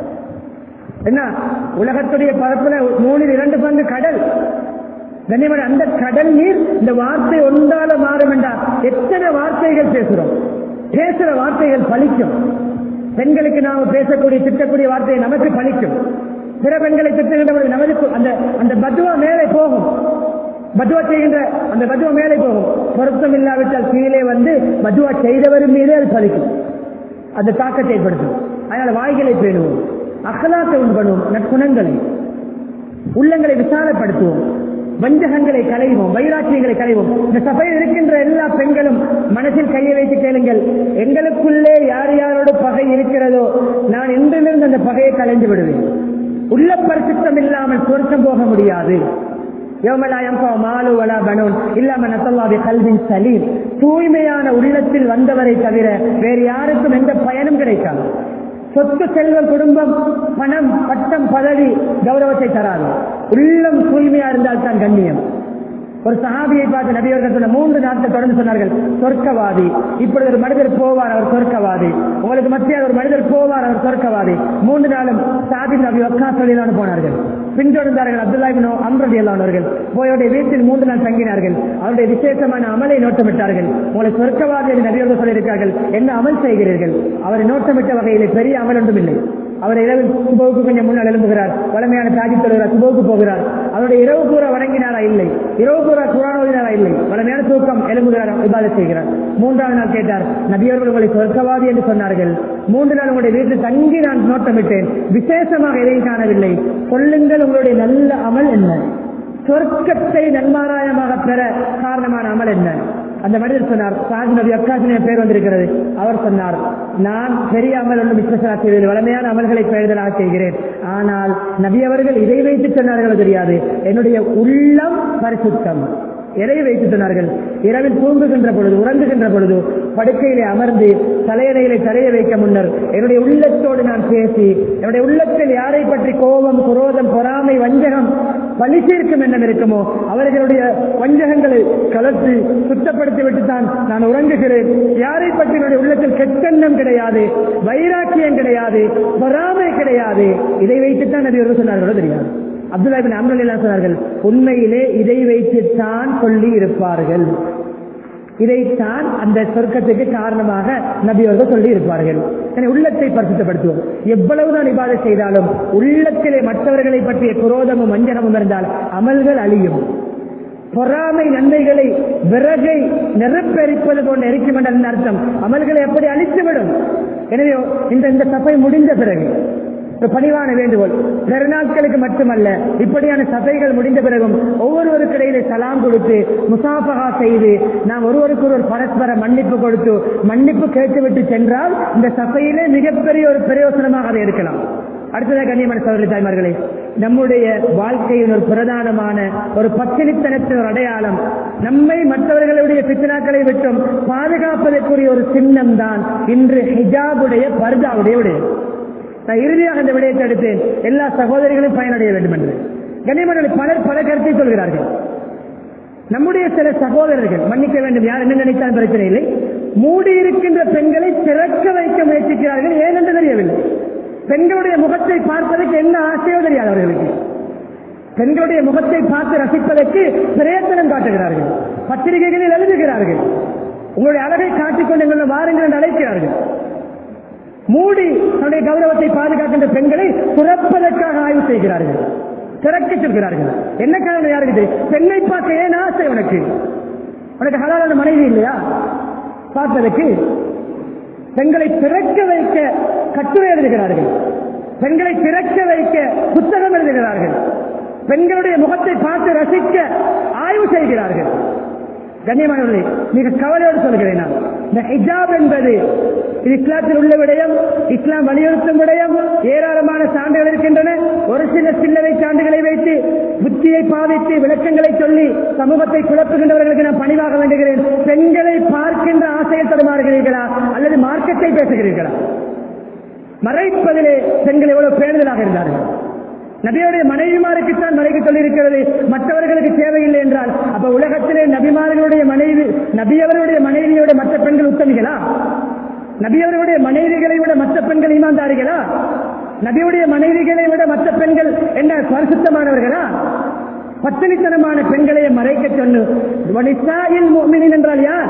என்ன உலகத்துடைய பரப்புல மூணில் இரண்டு பங்கு கடல் கண்ணியமான அந்த கடல் நீர் இந்த வார்த்தை ஒன்றால மாறும் என்றால் எத்தனை வார்த்தைகள் பேசுறோம் பேசுற வார்த்தைகள் பலிக்கும் பெண்களுக்கு நாம பேசக்கூடிய திட்டக்கூடிய வார்த்தை நமக்கு பலிக்கும் பிற பெண்களை திட்டுகின்ற பொழுது நமது அந்த அந்த பத்துவா மேலே போகும் பத்துவா செய்கின்ற அந்த பத்துவா மேலே போகும் பொருத்தம் இல்லாவிட்டால் கீழே வந்து பத்துவா செய்தவரும் மீதே அது பலிக்கும் அந்த தாக்கத்தை ஏற்படுத்தும் அதனால வாய்களை பேணுவோம் அகலாத்தை உண்டு பண்ணுவோம் நற்குணங்களை உள்ளங்களை விசாலப்படுத்துவோம் வஞ்சகங்களை களைவோம் வைராக்கியங்களை களைவோம் இந்த சபையில் இருக்கின்ற எல்லா பெண்களும் மனசில் கையை வைத்து கேளுங்கள் எங்களுக்குள்ளே யார் யாரோட பகை இருக்கிறதோ நான் இன்றிலிருந்து அந்த பகையை கலைந்து விடுவேன் உள்ள பரிசுத்தம் இல்லாமல் சொர்க்கம் போக முடியாது யோமலாயம் மாலு வலா பனூன் இல்லாம நசல்லாவி கல்வின் சலீம் தூய்மையான உள்ளத்தில் வந்தவரை தவிர வேறு யாருக்கும் எந்த பயனும் கிடைக்காது சொத்து செல்வம் குடும்பம் பணம் பட்டம் பதவி கௌரவத்தை தராது உள்ளம் தூய்மையா இருந்தால் தான் கண்ணியம் ஒரு சஹாபியை பார்த்து நபியவர்கள் சொன்ன மூன்று நாட்கள் தொடர்ந்து சொன்னார்கள் சொர்க்கவாதி இப்பொழுது ஒரு மனிதர் போவார் அவர் சொர்க்கவாதி உங்களுக்கு மத்தியில் ஒரு மனிதர் போவார் அவர் சொர்க்கவாதி மூன்று நாளும் சாதி நபி ஒக்கா சொல்லிதான் போனார்கள் பின்தொடர்ந்தார்கள் அப்துல்லாஹினோ அம்ரதி அல்லானவர்கள் போயோடைய வீட்டில் மூன்று நாள் தங்கினார்கள் அவருடைய விசேஷமான அமலை நோட்டமிட்டார்கள் உங்களை சொர்க்கவாதி என்று நபியவர்கள் சொல்லியிருக்கார்கள் என்ன அமல் செய்கிறீர்கள் அவரை நோட்டமிட்ட வகையிலே பெரிய அமல் ஒன்றும் இல்லை அவர் இரவில் சுபவுக்கு கொஞ்சம் முன்னால் எழும்புகிறார் வளமையான தாஜி தொழுகிறார் சுபவுக்கு போகிறார் அவருடைய இரவு பூரா வணங்கினாரா இல்லை இரவு பூரா குரான் ஓதினாரா இல்லை வளமையான தூக்கம் எழும்புகிறார் இபாத செய்கிறார் மூன்றாவது நாள் கேட்டார் நபியவர்கள் உங்களை சொர்க்கவாதி என்று சொன்னார்கள் மூன்று நாள் உங்களுடைய வீட்டில் தங்கி நான் நோட்டமிட்டேன் விசேஷமாக எதையும் காணவில்லை சொல்லுங்கள் உங்களுடைய நல்ல அமல் என்ன சொர்க்கத்தை நன்மாராயமாக பெற காரணமான அமல் என்ன அந்த மனிதர் சொன்னார் சாஜி நபி அக்காசின பேர் வந்திருக்கிறது அவர் சொன்னார் நான் பெரிய அமல் ஒன்றும் விஸ்வசனா செய்வதில் வளமையான அமல்களை பெயர்தலாக செய்கிறேன் ஆனால் நபி அவர்கள் இதை வைத்து சொன்னார்களோ தெரியாது என்னுடைய உள்ளம் பரிசுத்தம் எதை வைத்து சொன்னார்கள் இரவில் தூங்குகின்ற பொழுது உறங்குகின்ற பொழுது படுக்கையிலே அமர்ந்து தலையணையிலே தலையை வைக்க முன்னர் என்னுடைய உள்ளத்தோடு நான் பேசி என்னுடைய உள்ளத்தில் யாரை பற்றி கோபம் குரோதம் பொறாமை வஞ்சகம் பழி தீர்க்கும் எண்ணம் இருக்குமோ அவர்களுடைய வஞ்சகங்களை கலத்து சுத்தப்படுத்தி விட்டுத்தான் நான் உறங்குகிறேன் யாரை பற்றி என்னுடைய உள்ளத்தில் கெட்டெண்ணம் கிடையாது வைராக்கியம் கிடையாது பொறாமை கிடையாது இதை வைத்துத்தான் நபி அவர்கள் சொன்னார்களோ தெரியாது அப்துல்லா பின் அம்ரல் எல்லாம் சொன்னார்கள் உண்மையிலே இதை வைத்துத்தான் சொல்லி இருப்பார்கள் இதைத்தான் அந்த சொர்க்கத்துக்கு காரணமாக நபி அவர்கள் சொல்லி இருப்பார்கள் எனவே உள்ளத்தை பரிசுத்தப்படுத்துவோம் எவ்வளவுதான் இபாதை செய்தாலும் உள்ளத்திலே மற்றவர்களை பற்றிய குரோதமும் வஞ்சனமும் இருந்தால் அமல்கள் அழியும் பொறாமை நன்மைகளை விறகை நெருப்பெரிப்பது போன்ற எரிக்கும் என்ற அர்த்தம் அமல்களை எப்படி அழித்துவிடும் எனவே இந்த இந்த சபை முடிந்த பிறகு ஒரு பணிவான வேண்டுகோள் பெருநாட்களுக்கு மட்டுமல்ல இப்படியான சபைகள் முடிந்த பிறகும் ஒவ்வொருவருக்கு இடையிலே சலாம் கொடுத்து முசாஃபகா செய்து நாம் ஒருவருக்கு ஒரு பரஸ்பர மன்னிப்பு கொடுத்து மன்னிப்பு கேட்டுவிட்டு சென்றால் இந்த சபையிலே மிகப்பெரிய ஒரு பிரயோசனமாக அதை எடுக்கலாம் அடுத்ததாக கண்ணியமான சகோதரி தாய்மார்களே நம்முடைய வாழ்க்கையின் ஒரு பிரதானமான ஒரு பத்தினித்தனத்தின் ஒரு அடையாளம் நம்மை மற்றவர்களுடைய பித்தனாக்களை விட்டும் பாதுகாப்பதற்குரிய ஒரு சின்னம் தான் இன்று ஹிஜாபுடைய பர்தாவுடைய விடயம் நான் இறுதியாக இந்த விடயத்தை எடுத்தேன் எல்லா சகோதரிகளும் பயனடைய வேண்டும் என்று கண்ணியமான பலர் பல கருத்தை சொல்கிறார்கள் நம்முடைய சில சகோதரர்கள் மன்னிக்க வேண்டும் யார் என்ன நினைத்தாலும் பிரச்சனை இல்லை மூடி இருக்கின்ற பெண்களை திறக்க வைக்க முயற்சிக்கிறார்கள் ஏன் என்று தெரியவில்லை பெண்களுடைய முகத்தை பார்ப்பதற்கு என்ன ஆசையோ தெரியாது அவர்களுக்கு பெண்களுடைய முகத்தை பார்த்து ரசிப்பதற்கு பிரயத்தனம் காட்டுகிறார்கள் பத்திரிகைகளில் எழுதுகிறார்கள் உங்களுடைய அழகை காட்டிக்கொண்டு எங்களை வாருங்கள் என்று அழைக்கிறார்கள் மூடி தன்னுடைய கௌரவத்தை பாதுகாக்கின்ற பெண்களை துறப்பதற்காக ஆய்வு செய்கிறார்கள் திறக்க சொல்கிறார்கள் என்ன காரணம் யாருக்கு தெரியும்? பெண்ணை பார்க்க ஏன் ஆசை உனக்கு உனக்கு ஹலாலான மனைவி இல்லையா பார்ப்பதற்கு பெண்களை திறக்க வைக்க கட்டுரை எழுதுகிறார்கள் பெண்களை திறக்க வைக்க புத்தகம் எழுதுகிறார்கள் பெண்களுடைய முகத்தை பார்த்து ரசிக்க ஆய்வு செய்கிறார்கள் கண்ணியமானவர்களே மிக கவலையோடு சொல்கிறேன் நான் இந்த ஹிஜாப் என்பது இது இஸ்லாத்தில் உள்ள விடயம் இஸ்லாம் வலியுறுத்தும் விடயம் ஏராளமான சான்றுகள் இருக்கின்றன ஒரு சில சில்லறை சான்றுகளை வைத்து புத்தியை பாதித்து விளக்கங்களை சொல்லி சமூகத்தை குழப்புகின்றவர்களுக்கு நான் பணிவாக வேண்டுகிறேன் பெண்களை பார்க்கின்ற ஆசையில் தடுமாறுகிறீர்களா அல்லது மார்க்கத்தை பேசுகிறீர்களா மறைப்பதிலே பெண்கள் எவ்வளவு பேணுதலாக இருந்தார்கள் நபியுடைய மனைவிமாருக்குத்தான் மறைக்க சொல்லியிருக்கிறது மற்றவர்களுக்கு தேவையில்லை என்றால் அப்ப உலகத்திலே நபிமார்களுடைய மனைவி நபியவர்களுடைய மனைவியோட மற்ற பெண்கள் உத்தமிகளா நபியவர்களுடைய மனைவிகளை விட மற்ற பெண்கள் ஈமாந்தாரிகளா நபியுடைய மனைவிகளை விட மற்ற பெண்கள் என்ன பரிசுத்தமானவர்களா பத்தினித்தனமான பெண்களை மறைக்க சொன்னு வனிசாயில் மோமினின் என்றால் யார்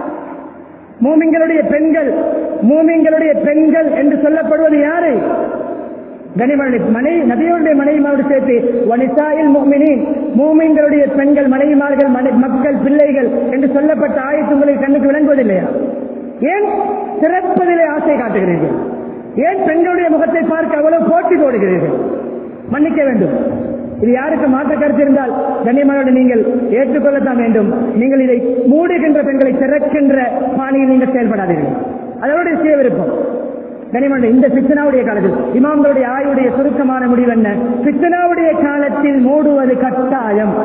மூமிங்களுடைய பெண்கள் மூமிங்களுடைய பெண்கள் என்று சொல்லப்படுவது யாரு கனிமணி மனைவி நபியுடைய மனைவிமாரோடு சேர்த்து வனிசாயில் மூமினின் மூமிங்களுடைய பெண்கள் மனைவிமார்கள் மனை- மக்கள் பிள்ளைகள் என்று சொல்லப்பட்ட ஆயத்து உங்களுக்கு கண்ணுக்கு விளங்குவதில்லையா ஏன் சிறப்பதிலே ஆசை காட்டுகிறீர்கள் ஏன் பெண்களுடைய முகத்தை பார்க்க அவ்வளவு போட்டி போடுகிறீர்கள் மன்னிக்க வேண்டும் இது யாருக்கு மாற்று கருத்து இருந்தால் கண்ணியமானோடு நீங்கள் ஏற்றுக்கொள்ளத்தான் வேண்டும் நீங்கள் இதை மூடுகின்ற பெண்களை திறக்கின்ற பாணியில் நீங்கள் செயல்படாதீர்கள் அதோடைய சுய விருப்பம் கனிமண்ட இந்த பித்தனாவுடைய காலத்தில் இமாம்களுடைய ஆயுடைய சுருக்கமான முடிவு என்ன பித்தனாவுடைய காலத்தில் மூடுவது கட்டாயம்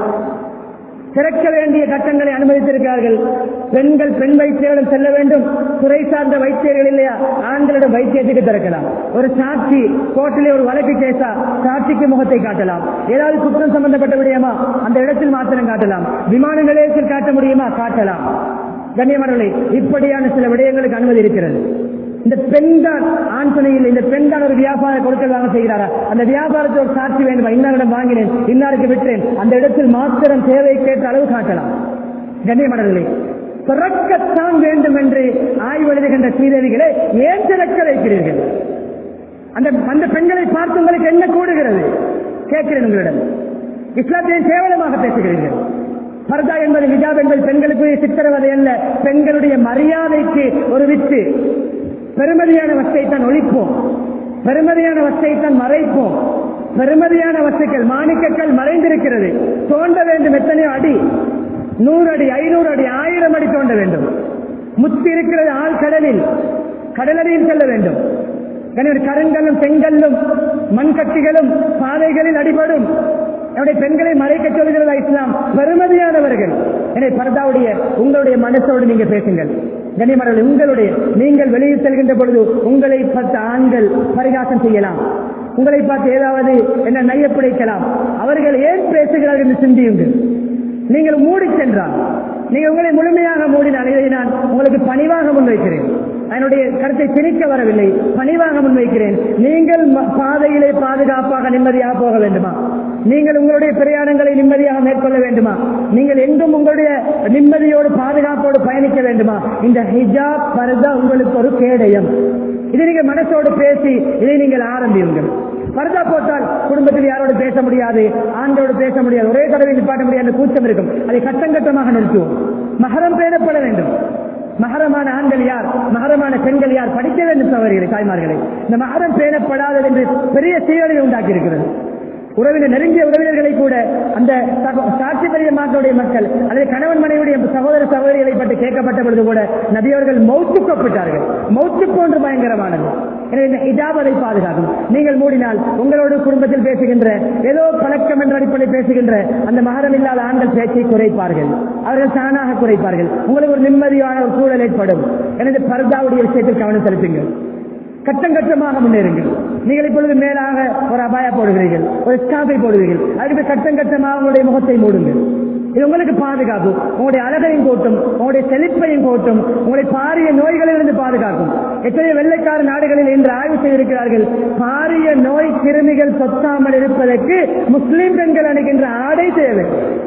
திறக்க வேண்டிய கட்டங்களை அனுமதித்திருக்கிறார்கள் பெண்கள் பெண் வைத்தியரிடம் செல்ல வேண்டும் துறை சார்ந்த வைத்தியர்கள் இல்லையா ஆண்களிடம் வைத்தியத்துக்கு திறக்கலாம் ஒரு சாட்சி கோர்ட்டிலே ஒரு வழக்கு கேசா சாட்சிக்கு முகத்தை காட்டலாம் ஏதாவது குற்றம் சம்பந்தப்பட்ட விடயமா அந்த இடத்தில் மாத்திரம் காட்டலாம் விமான நிலையத்தில் காட்ட முடியுமா காட்டலாம் கண்ணியமானவர்களே இப்படியான சில விடயங்களுக்கு அனுமதி இருக்கிறது இந்த பெண் தான் ஆண் துணை இல்லை இந்த பெண் தான் ஒரு வியாபார கொடுக்கல் வாங்க செய்கிறாரா அந்த வியாபாரத்தில் ஒரு சாட்சி வேண்டுமா இன்னாரிடம் வாங்கினேன் இன்னாருக்கு விட்டேன் அந்த இடத்தில் மாத்திரம் தேவை கேட்ட அளவு காட்டலாம் கண்ணியமானவர்களே திறக்கத்தான் வேண்டும் என்று ஆய்வு எழுதுகின்ற சீதவிகளை ஏன் திறக்க வைக்கிறீர்கள் அந்த அந்த பெண்களை பார்த்து உங்களுக்கு என்ன கூடுகிறது கேட்கிறேன் உங்களிடம் இஸ்லாத்தியை கேவலமாக பேசுகிறீர்கள் பர்தா என்பது ஹிஜாப் என்பது பெண்களுக்குரிய சித்திரவதை அல்ல பெண்களுடைய மரியாதைக்கு ஒரு வித்து பெருமதியான வசத்தை தான் ஒழிப்போம் பெருமதியான வசத்தை தான் மறைப்போம் பெருமதியான வஸ்துக்கள் மாணிக்கங்கள் மறைந்திருக்கிறது தோண்ட வேண்டும் எத்தனையோ அடி நூறு அடி ஐநூறு அடி ஆயிரம் அடி தோண்ட வேண்டும் முத்து இருக்கிறது ஆழ்கடலில் கடலடியில் செல்ல வேண்டும் எனவே கருங்கல்லும் செங்கல்லும் மண்கட்டிகளும் பாதைகளில் அடிபடும் என்னுடைய பெண்களை மறைக்க சொல்கிறதா இஸ்லாம் பெருமதியானவர்கள் எனவே பரதாவுடைய உங்களுடைய மனசோடு நீங்க பேசுங்கள் கனிமரர்கள் உங்களுடைய நீங்கள் வெளியில் செல்கின்ற பொழுது உங்களை பார்த்து ஆண்கள் பரிகாசம் செய்யலாம் உங்களை பார்த்து ஏதாவது என்ன நையப்பிடிக்கலாம் அவர்கள் ஏன் பேசுகிறார்கள் என்று சிந்தியுங்கள் நீங்கள் மூடி சென்றால் நீங்கள் உங்களை முழுமையாக மூடினால் இதை நான் உங்களுக்கு பணிவாக முன்வைக்கிறேன் என்னுடைய கருத்தை திணிக்க வரவில்லை பணிவாக முன்வைக்கிறேன் நீங்கள் ம- பாதையிலே பாதுகாப்பாக நிம்மதியாக போக வேண்டுமா நீங்கள் உங்களுடைய பிரயாணங்களை நிம்மதியாக மேற்கொள்ள வேண்டுமா நீங்கள் எங்கும் உங்களுடைய நிம்மதியோடு பாதுகாப்போடு பயணிக்க வேண்டுமா இந்த ஹிஜாப் பரதா உங்களுக்கு ஒரு கேடயம் இதை நீங்கள் மனசோடு பேசி இதை நீங்கள் ஆரம்பியுங்கள் பரதா போட்டால் குடும்பத்தில் யாரோடு பேச முடியாது ஆண்களோடு பேச முடியாது ஒரே தடவை நிப்பாட்ட முடியாது என்ற கூச்சம் இருக்கும் அதை கட்டம் கட்டமாக நிறுத்துவோம் மகரம் பேணப்பட வேண்டும் மகரமான ஆண்கள் யார் மகரமான பெண்கள் யார் படிக்க வேண்டும் சகோதரிகளை தாய்மார்களை இந்த மகரம் பேணப்படாதது என்று பெரிய சீரழிவை உண்டாக்கி இருக்கிறது உறவினர் நெருங்கிய உறவினர்களை கூட அந்த சகோ- சாட்சி பெரிய மக்களுடைய மக்கள் அல்லது கணவன் மனைவியுடைய சகோதர சகோதரிகளை பற்றி கேட்கப்பட்ட பொழுது கூட நபியவர்கள் மௌத்து கொப்பிட்டார்கள் மௌத்து போன்று பயங்கரமானது எனவே இந்த இஜாபதை பாதுகாக்கும் நீங்கள் மூடினால் உங்களோடு குடும்பத்தில் பேசுகின்ற ஏதோ பழக்கம் என்ற அடிப்படையில் பேசுகின்ற அந்த மகரம் இல்லாத ஆண்கள் பேச்சை குறைப்பார்கள் அவர்கள் தானாக குறைப்பார்கள் உங்களுக்கு ஒரு நிம்மதியான ஒரு சூழல் ஏற்படும் எனது பர்தாவுடைய விஷயத்தில் கவனம் செலுத்துங்கள் கட்டம் கட்டமாக முன்னேறுங்கள் நீங்கள் இப்பொழுது மேலாக ஒரு அபாயா போடுகிறீர்கள் ஒரு ஸ்டாம்பை போடுவீர்கள் அதுக்கு கட்டம் கட்டமாக உங்களுடைய முகத்தை மூடுங்கள் இது உங்களுக்கு பாதுகாப்பு உங்களுடைய அழகையும் கூட்டும் உங்களுடைய செழிப்பையும் கூட்டும் உங்களுடைய பாரிய நோய்களிலிருந்து பாதுகாக்கும் எத்தனை வெள்ளைக்கார நாடுகளில் இன்று ஆய்வு செய்திருக்கிறார்கள் பாரிய நோய் கிருமிகள் சொத்தாமல் இருப்பதற்கு முஸ்லிம் பெண்கள் அணுகின்ற ஆடை தேவை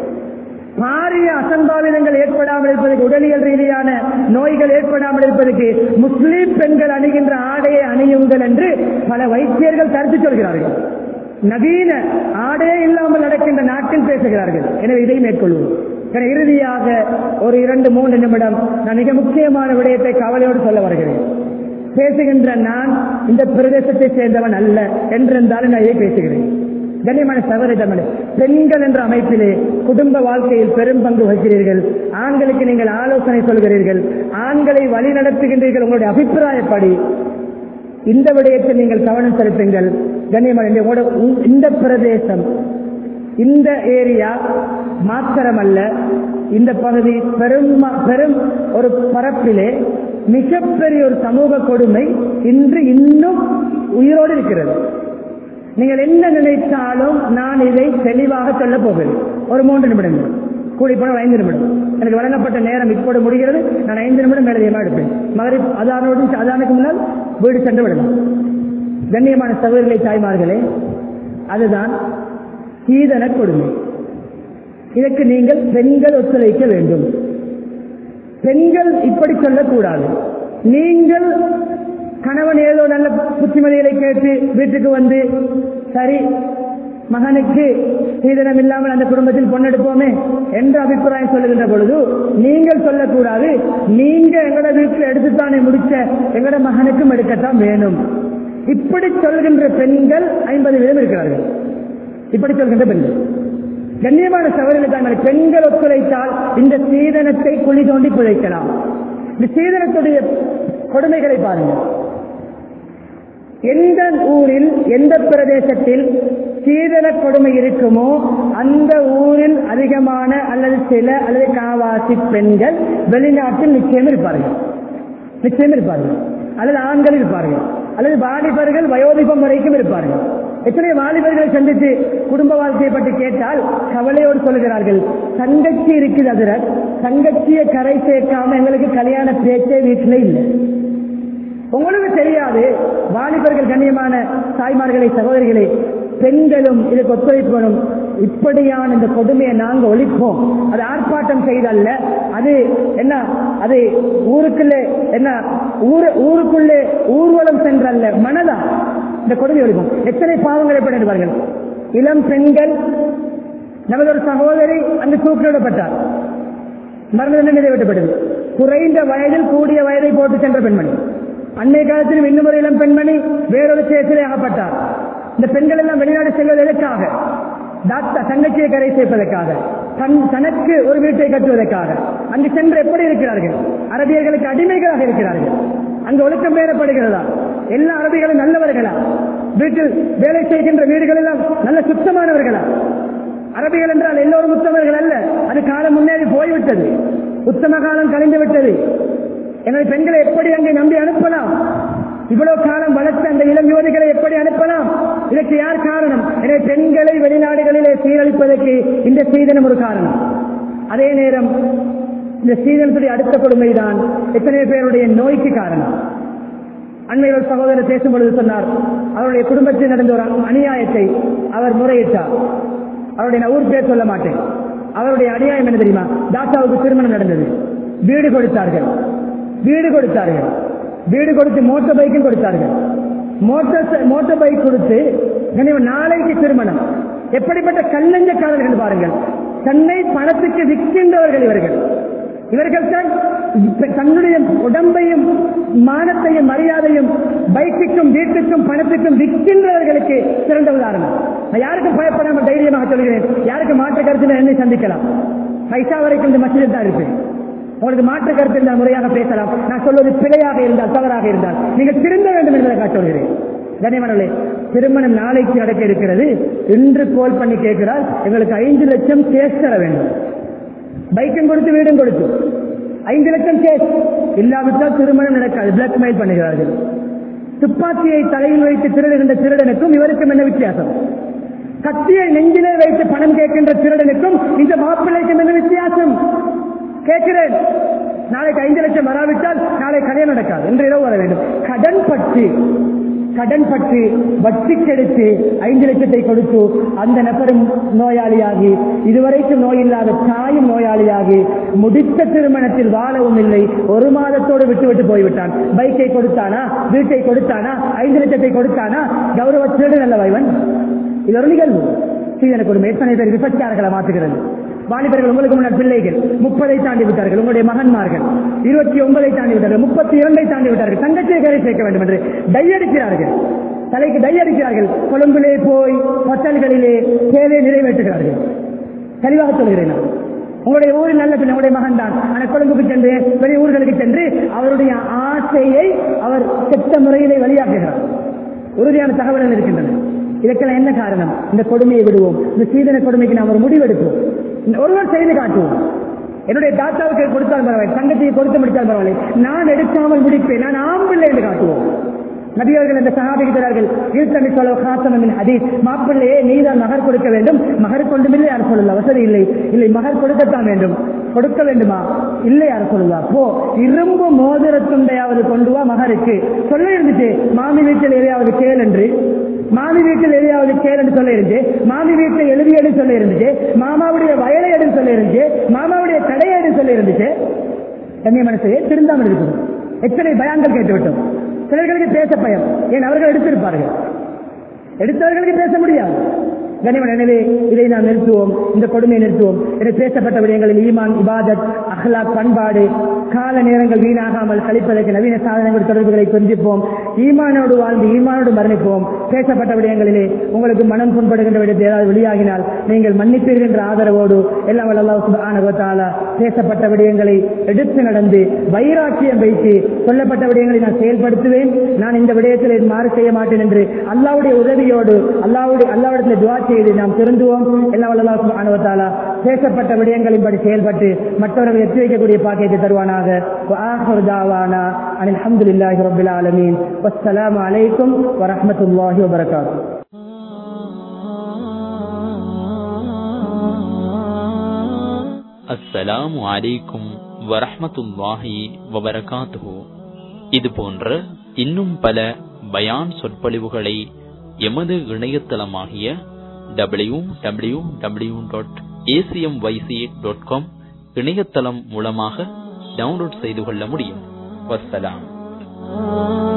பாரிய அசம்பாவிதங்கள் ஏற்படாமல் இருப்பதற்கு உடலியல் ரீதியான நோய்கள் ஏற்படாமல் இருப்பதற்கு முஸ்லிம் பெண்கள் அணிகின்ற ஆடையை அணியுங்கள் என்று பல வைத்தியர்கள் கருத்து சொல்கிறார்கள் நவீன ஆடையே இல்லாமல் நடக்கின்ற நாட்டில் பேசுகிறார்கள் எனவே இதை மேற்கொள்வோம் எனவே இறுதியாக ஒரு இரண்டு மூன்று நிமிடம் நான் மிக முக்கியமான விடயத்தை கவலையோடு சொல்ல வருகிறேன் பேசுகின்ற நான் இந்த பிரதேசத்தை சேர்ந்தவன் அல்ல என்றிருந்தாலும் நான் இதை பேசுகிறேன் கண்ணியமான சகோதரர்களே பெண்கள் என்ற அமைப்பிலே குடும்ப வாழ்க்கையில் பெரும் பங்கு வகிக்கிறீர்கள் ஆண்களுக்கு நீங்கள் ஆலோசனை சொல்கிறீர்கள் ஆண்களை வழி நடத்துகின்றீர்கள் உங்களுடைய அபிப்பிராயப்படி இந்த விடயத்தில் நீங்கள் கவனம் செலுத்துங்கள் கண்ணியமான உங்களோட உ- இந்த பிரதேசம் இந்த ஏரியா மாத்திரமல்ல இந்த பகுதி பெரும் ம- பெரும் ஒரு பரப்பிலே மிகப்பெரிய ஒரு சமூக கொடுமை இன்று இன்னும் உயிரோடு இருக்கிறது நீங்கள் என்ன நினைத்தாலும் நான் இதை தெளிவாக சொல்ல போகிறேன் ஒரு மூன்று நிமிடங்கள் கூடி போன ஐந்து நிமிடம் எனக்கு வழங்கப்பட்ட நேரம் இப்போது முடிகிறது நான் ஐந்து நிமிடம் மேலதிகமாக எடுப்பேன் மகரி அதானோடு அதானுக்கு முன்னால் வீடு சென்று விடலாம் கண்ணியமான சகோதரிகளை தாய்மார்களே அதுதான் சீதன கொடுமை இதற்கு நீங்கள் பெண்கள் ஒத்துழைக்க வேண்டும் பெண்கள் இப்படி சொல்லக்கூடாது நீங்கள் கணவன் ஏதோ நல்ல புத்திமதிகளை கேட்டு வீட்டுக்கு வந்து சரி மகனுக்கு சீதனம் இல்லாமல் அந்த குடும்பத்தில் பொண்ணெடுப்போமே என்ற அபிப்பிராயம் சொல்லுகின்ற பொழுது நீங்கள் சொல்லக்கூடாது நீங்க எங்கட வீட்டில் எடுத்துத்தானே முடிச்ச எங்கட மகனுக்கும் எடுக்கத்தான் வேணும் இப்படி சொல்கின்ற பெண்கள் ஐம்பது வீதம் இருக்கிறார்கள் இப்படி சொல்கின்ற பெண்கள் கண்ணியமான சவர்களுக்கான பெண்கள் ஒத்துழைத்தால் இந்த சீதனத்தை குழி தோண்டி புதைக்கலாம் இந்த சீதனத்துடைய கொடுமைகளை பாருங்கள் எந்த ஊரில் எந்த பிரதேசத்தில் சீதன கொடுமை இருக்குமோ அந்த ஊரில் அதிகமான அல்லது சில அல்லது காவாசி பெண்கள் வெளிநாட்டில் நிச்சயம் இருப்பார்கள் நிச்சயம் இருப்பார்கள் அல்லது ஆண்கள் இருப்பார்கள் அல்லது வாலிபர்கள் வயோதிபம் வரைக்கும் இருப்பார்கள் எத்தனை வாலிபர்களை சந்தித்து குடும்ப வாழ்க்கையை பற்றி கேட்டால் கவலையோடு சொல்கிறார்கள் தங்கச்சி இருக்குது அதிர தங்கச்சியை கரை சேர்க்காம எங்களுக்கு கல்யாண பேச்சே வீட்டில் இல்லை உங்களுக்கு தெரியாது வாலிபர்கள் கண்ணியமான தாய்மார்களை சகோதரிகளே பெண்களும் இதுக்கு ஒத்துழைப்பணும் இப்படியான இந்த கொடுமையை நாங்க ஒழிப்போம் அது ஆர்ப்பாட்டம் செய்தல்ல அது என்ன அது ஊருக்குள்ளே என்ன ஊரு ஊருக்குள்ளே ஊர்வலம் சென்றல்ல மனதா இந்த கொடுமை ஒழிப்போம் எத்தனை பாவங்கள் ஏற்படுவார்கள் இளம் பெண்கள் நமது ஒரு சகோதரி அங்கு தூக்கிலிடப்பட்டார் மரண தண்டனை நிறைவேற்றப்பட்டது குறைந்த வயதில் கூடிய வயதை போட்டு சென்ற பெண்மணி அன்னைய காலத்திலும் இன்னும் ஒரு இளம் பெண்மணி வேறொரு சேசிலே அகப்பட்டார் இந்த பெண்கள் எல்லாம் வெளிநாடு செல்வது எதற்காக டாக்டர் தங்கச்சியை கரை சேர்ப்பதற்காக தன் தனக்கு ஒரு வீட்டை கட்டுவதற்காக அங்கு சென்று எப்படி இருக்கிறார்கள் அரபியர்களுக்கு அடிமைகளாக இருக்கிறார்கள் அங்கு ஒழுக்கம் பேரப்படுகிறதா எல்லா அரபிகளும் நல்லவர்களா வீட்டில் வேலை செய்கின்ற வீடுகள் எல்லாம் நல்ல சுத்தமானவர்களா அரபிகள் என்றால் எல்லோரும் உத்தமர்கள் அல்ல அது காலம் முன்னேறி போய்விட்டது உத்தம காலம் கழிந்து விட்டது எனவே பெண்களை எப்படி அங்கே நம்பி அனுப்பலாம் இவ்வளவு காலம் வளர்த்த அந்த இளம் யுவதிகளை எப்படி அனுப்பலாம் இதற்கு யார் காரணம் எனவே பெண்களை வெளிநாடுகளிலே சீரழிப்பதற்கு இந்த சீதனம் ஒரு காரணம் அதே நேரம் இந்த சீதனத்துடைய அடுத்த கொடுமைதான் எத்தனை பேருடைய நோய்க்கு காரணம் அண்மையில் ஒரு சகோதரர் பேசும் பொழுது சொன்னார் அவருடைய குடும்பத்தில் நடந்த ஒரு அநியாயத்தை அவர் முறையிட்டார் அவருடைய நான் ஊர் பேர் சொல்ல மாட்டேன் அவருடைய அநியாயம் என்ன தெரியுமா தாத்தாவுக்கு திருமணம் நடந்தது வீடு கொடுத்தார்கள் வீடு கொடுத்தார்கள் வீடு கொடுத்து மோட்டார் பைக்கும் கொடுத்தார்கள் மோட்டார் சை- மோட்டார் பைக் கொடுத்து கனிவன் நாளைக்கு திருமணம் எப்படிப்பட்ட கல்லஞ்சக்காரர்கள் பாருங்கள் தன்னை பணத்துக்கு விற்கின்றவர்கள் இவர்கள் இவர்கள் தான் தன்னுடைய உடம்பையும் மானத்தையும் மரியாதையும் பைக்குக்கும் வீட்டுக்கும் பணத்துக்கும் விற்கின்றவர்களுக்கு சிறந்த உதாரணம் நான் யாருக்கும் பயப்படாமல் தைரியமாக சொல்கிறேன் யாருக்கு மாற்று கருத்தில் என்னை சந்திக்கலாம் பைசா வரைக்கும் இந்த மசிதில் தான் இருப்பேன் உங்களுக்கு மாற்று கருத்து இருந்தால் முறையாக பேசலாம் நான் சொல்வது பிழையாக இருந்தால் தவறாக இருந்தால் நீங்கள் திருந்த வேண்டும் என்பதை காட்ட சொல்கிறேன் கனிமணலே திருமணம் நாளைக்கு நடக்க இருக்கிறது இன்று கோல் பண்ணி கேட்கிறார் எங்களுக்கு ஐந்து லட்சம் கேஸ் தர வேண்டும் பைக்கும் கொடுத்து வீடும் கொடுத்து ஐந்து லட்சம் கேஸ் இல்லாவிட்டால் திருமணம் நடக்காது பிளாக்மெயில் பண்ணுகிறார்கள் துப்பாக்கியை தலையில் வைத்து திருடுகின்ற திருடனுக்கும் இவருக்கும் என்ன வித்தியாசம் கத்தியை நெஞ்சிலே வைத்து பணம் கேட்கின்ற திருடனுக்கும் இந்த மாப்பிள்ளைக்கும் என்ன வித்தியாசம் கேட்கிறேன் நாளைக்கு ஐந்து லட்சம் வராவிட்டால் நாளை கல்யாணம் நடக்காது இன்று இரவு வர வேண்டும் கடன் பற்றி கடன் பற்றி வட்டி கெடுத்து ஐந்து லட்சத்தை கொடுத்து அந்த நபரும் நோயாளியாகி இதுவரைக்கும் நோய் இல்லாத தாயும் நோயாளியாகி முடித்த திருமணத்தில் வாழவும் இல்லை ஒரு மாதத்தோடு விட்டுவிட்டு போய்விட்டான் பைக்கை கொடுத்தானா வீட்டை கொடுத்தானா ஐந்து லட்சத்தை கொடுத்தானா கௌரவ திருடன் அல்ல வைவன் இது ஒரு நிகழ்வு சீதன கொடுமை எத்தனை பேர் விபச்சாரங்களை மாற்றுகிறது வாலிபர்கள் உங்களுக்கு முன்னால் பிள்ளைகள் முப்பதை தாண்டி விட்டார்கள் உங்களுடைய மகன்மார்கள் இருபத்தி ஒன்பதை தாண்டி விட்டார்கள் முப்பத்தி இரண்டை தாண்டி விட்டார்கள் தங்கச்சியை கரை சேர்க்க வேண்டும் என்று டை அடிக்கிறார்கள் தலைக்கு டை அடிக்கிறார்கள் கொழும்பிலே போய் ஹோட்டல்களிலே சேவை நிறைவேற்றுகிறார்கள் தெளிவாக சொல்கிறேன் நான் உங்களுடைய ஊரில் நல்ல பிள்ளை உங்களுடைய மகன் தான் ஆனால் கொழும்புக்கு சென்று பெரிய ஊர்களுக்கு சென்று அவருடைய ஆசையை அவர் செத்த முறையிலே வெளியாக்குகிறார் உறுதியான தகவல்கள் இருக்கின்றன இதற்கெல்லாம் என்ன காரணம் இந்த கொடுமையை விடுவோம் இந்த சீதன கொடுமைக்கு நாம் ஒரு முடிவெடுப்போம் ஒருவர் செய்து காட்டுவோம் என்னுடைய தாத்தாவுக்கு கொடுத்தால் பரவாயில்லை தங்கச்சியை கொடுத்து முடித்தால் பரவாயில்லை நான் எடுக்காமல் முடிப்பேன் நான் ஆம்பிள்ளை என்று காட்டுவோம் நபியவர்கள் இந்த சகாபிக்கிறார்கள் ஈர்த்தமி சொல்ல காத்தமின் அதீத் மாப்பிள்ளையே நீதான் மகர் கொடுக்க வேண்டும் மகர் கொண்டுமில்லை யார் சொல்லல வசதி இல்லை இல்லை மகர் கொடுக்கத்தான் வேண்டும் கொடுக்க வேண்டுமா இல்லை யார் சொல்லலா போ இரும்பு மோதிர துண்டையாவது கொண்டு வா மகருக்கு சொல்ல இருந்துச்சு மாமி வீட்டில் எதையாவது கேள் என்று மாமி வீட்டில் எதையாவது கேள் என்று சொல்ல இருந்துச்சு மாமி வீட்டில் எழுதியடு சொல்ல இருந்துச்சு மாமாவுடைய வயலை எடு சொல்ல இருந்துச்சு மாமாவுடைய கடையை எடு சொல்ல இருந்துச்சு கண்ணிய மனசையே திருந்தாமல் இருக்குது எத்தனை பயான்கள் கேட்டுவிட்டோம் சிலர்களுக்கு பேச பயம் ஏன் அவர்கள் எடுத்திருப்பார்கள் எடுத்தவர்களுக்கு பேச முடியாது கனிமன் எனவே இதை நாம் நிறுத்துவோம் இந்த கொடுமையை நிறுத்துவோம் என பேசப்பட்ட விடயங்களில் ஈமான் இபாதத் அஹ்லாக் பண்பாடு கால நேரங்கள் வீணாகாமல் கழிப்பதற்கு நவீன சாதனங்கள் தொடர்புகளை கொஞ்சிப்போம் ஈமானோடு வாழ்ந்து ஈமானோடு மரணிப்போம் பேசப்பட்ட விடயங்களிலே உங்களுக்கு மனம் புண்படுகின்ற விடத்தை ஏதாவது வெளியாகினால் நீங்கள் மன்னிப்பீர்கள் என்ற ஆதரவோடு எல்லாம் வல்லாஹால பேசப்பட்ட விடயங்களை எடுத்து நடந்து வைராக்கியம் வைத்து சொல்லப்பட்ட விடயங்களை நான் செயல்படுத்துவேன் நான் இந்த விடயத்தில் மாறு செய்ய மாட்டேன் என்று அல்லாவுடைய உதவியோடு அல்லாவுடைய அல்லாவிடத்தில் துவா செய்து நாம் திருந்துவோம் எல்லாம் வல்லாஹ் அனுவத்தாலா பேசப்பட்ட விடயங்களின்படி செயல்பட்டு மற்றவர்கள் எத்தி வைக்கக்கூடிய பாக்கியத்தை தருவானாக وآخر دعوانا أن الحمد لله رب العالمين والسلام عليكم ورحمة الله وبركاته அஸ்ஸலாமு அலைக்கும் வரஹ்மத்துல்லாஹி வபரகாத்துஹு இது போன்ற இன்னும் பல பயான் சொற்பொழிவுகளை எமது இணையதளமாகிய W W W dot ACM YC dot com இணையதளம் மூலமாக டவுன்லோட் செய்து கொள்ள முடியும் வசலாம்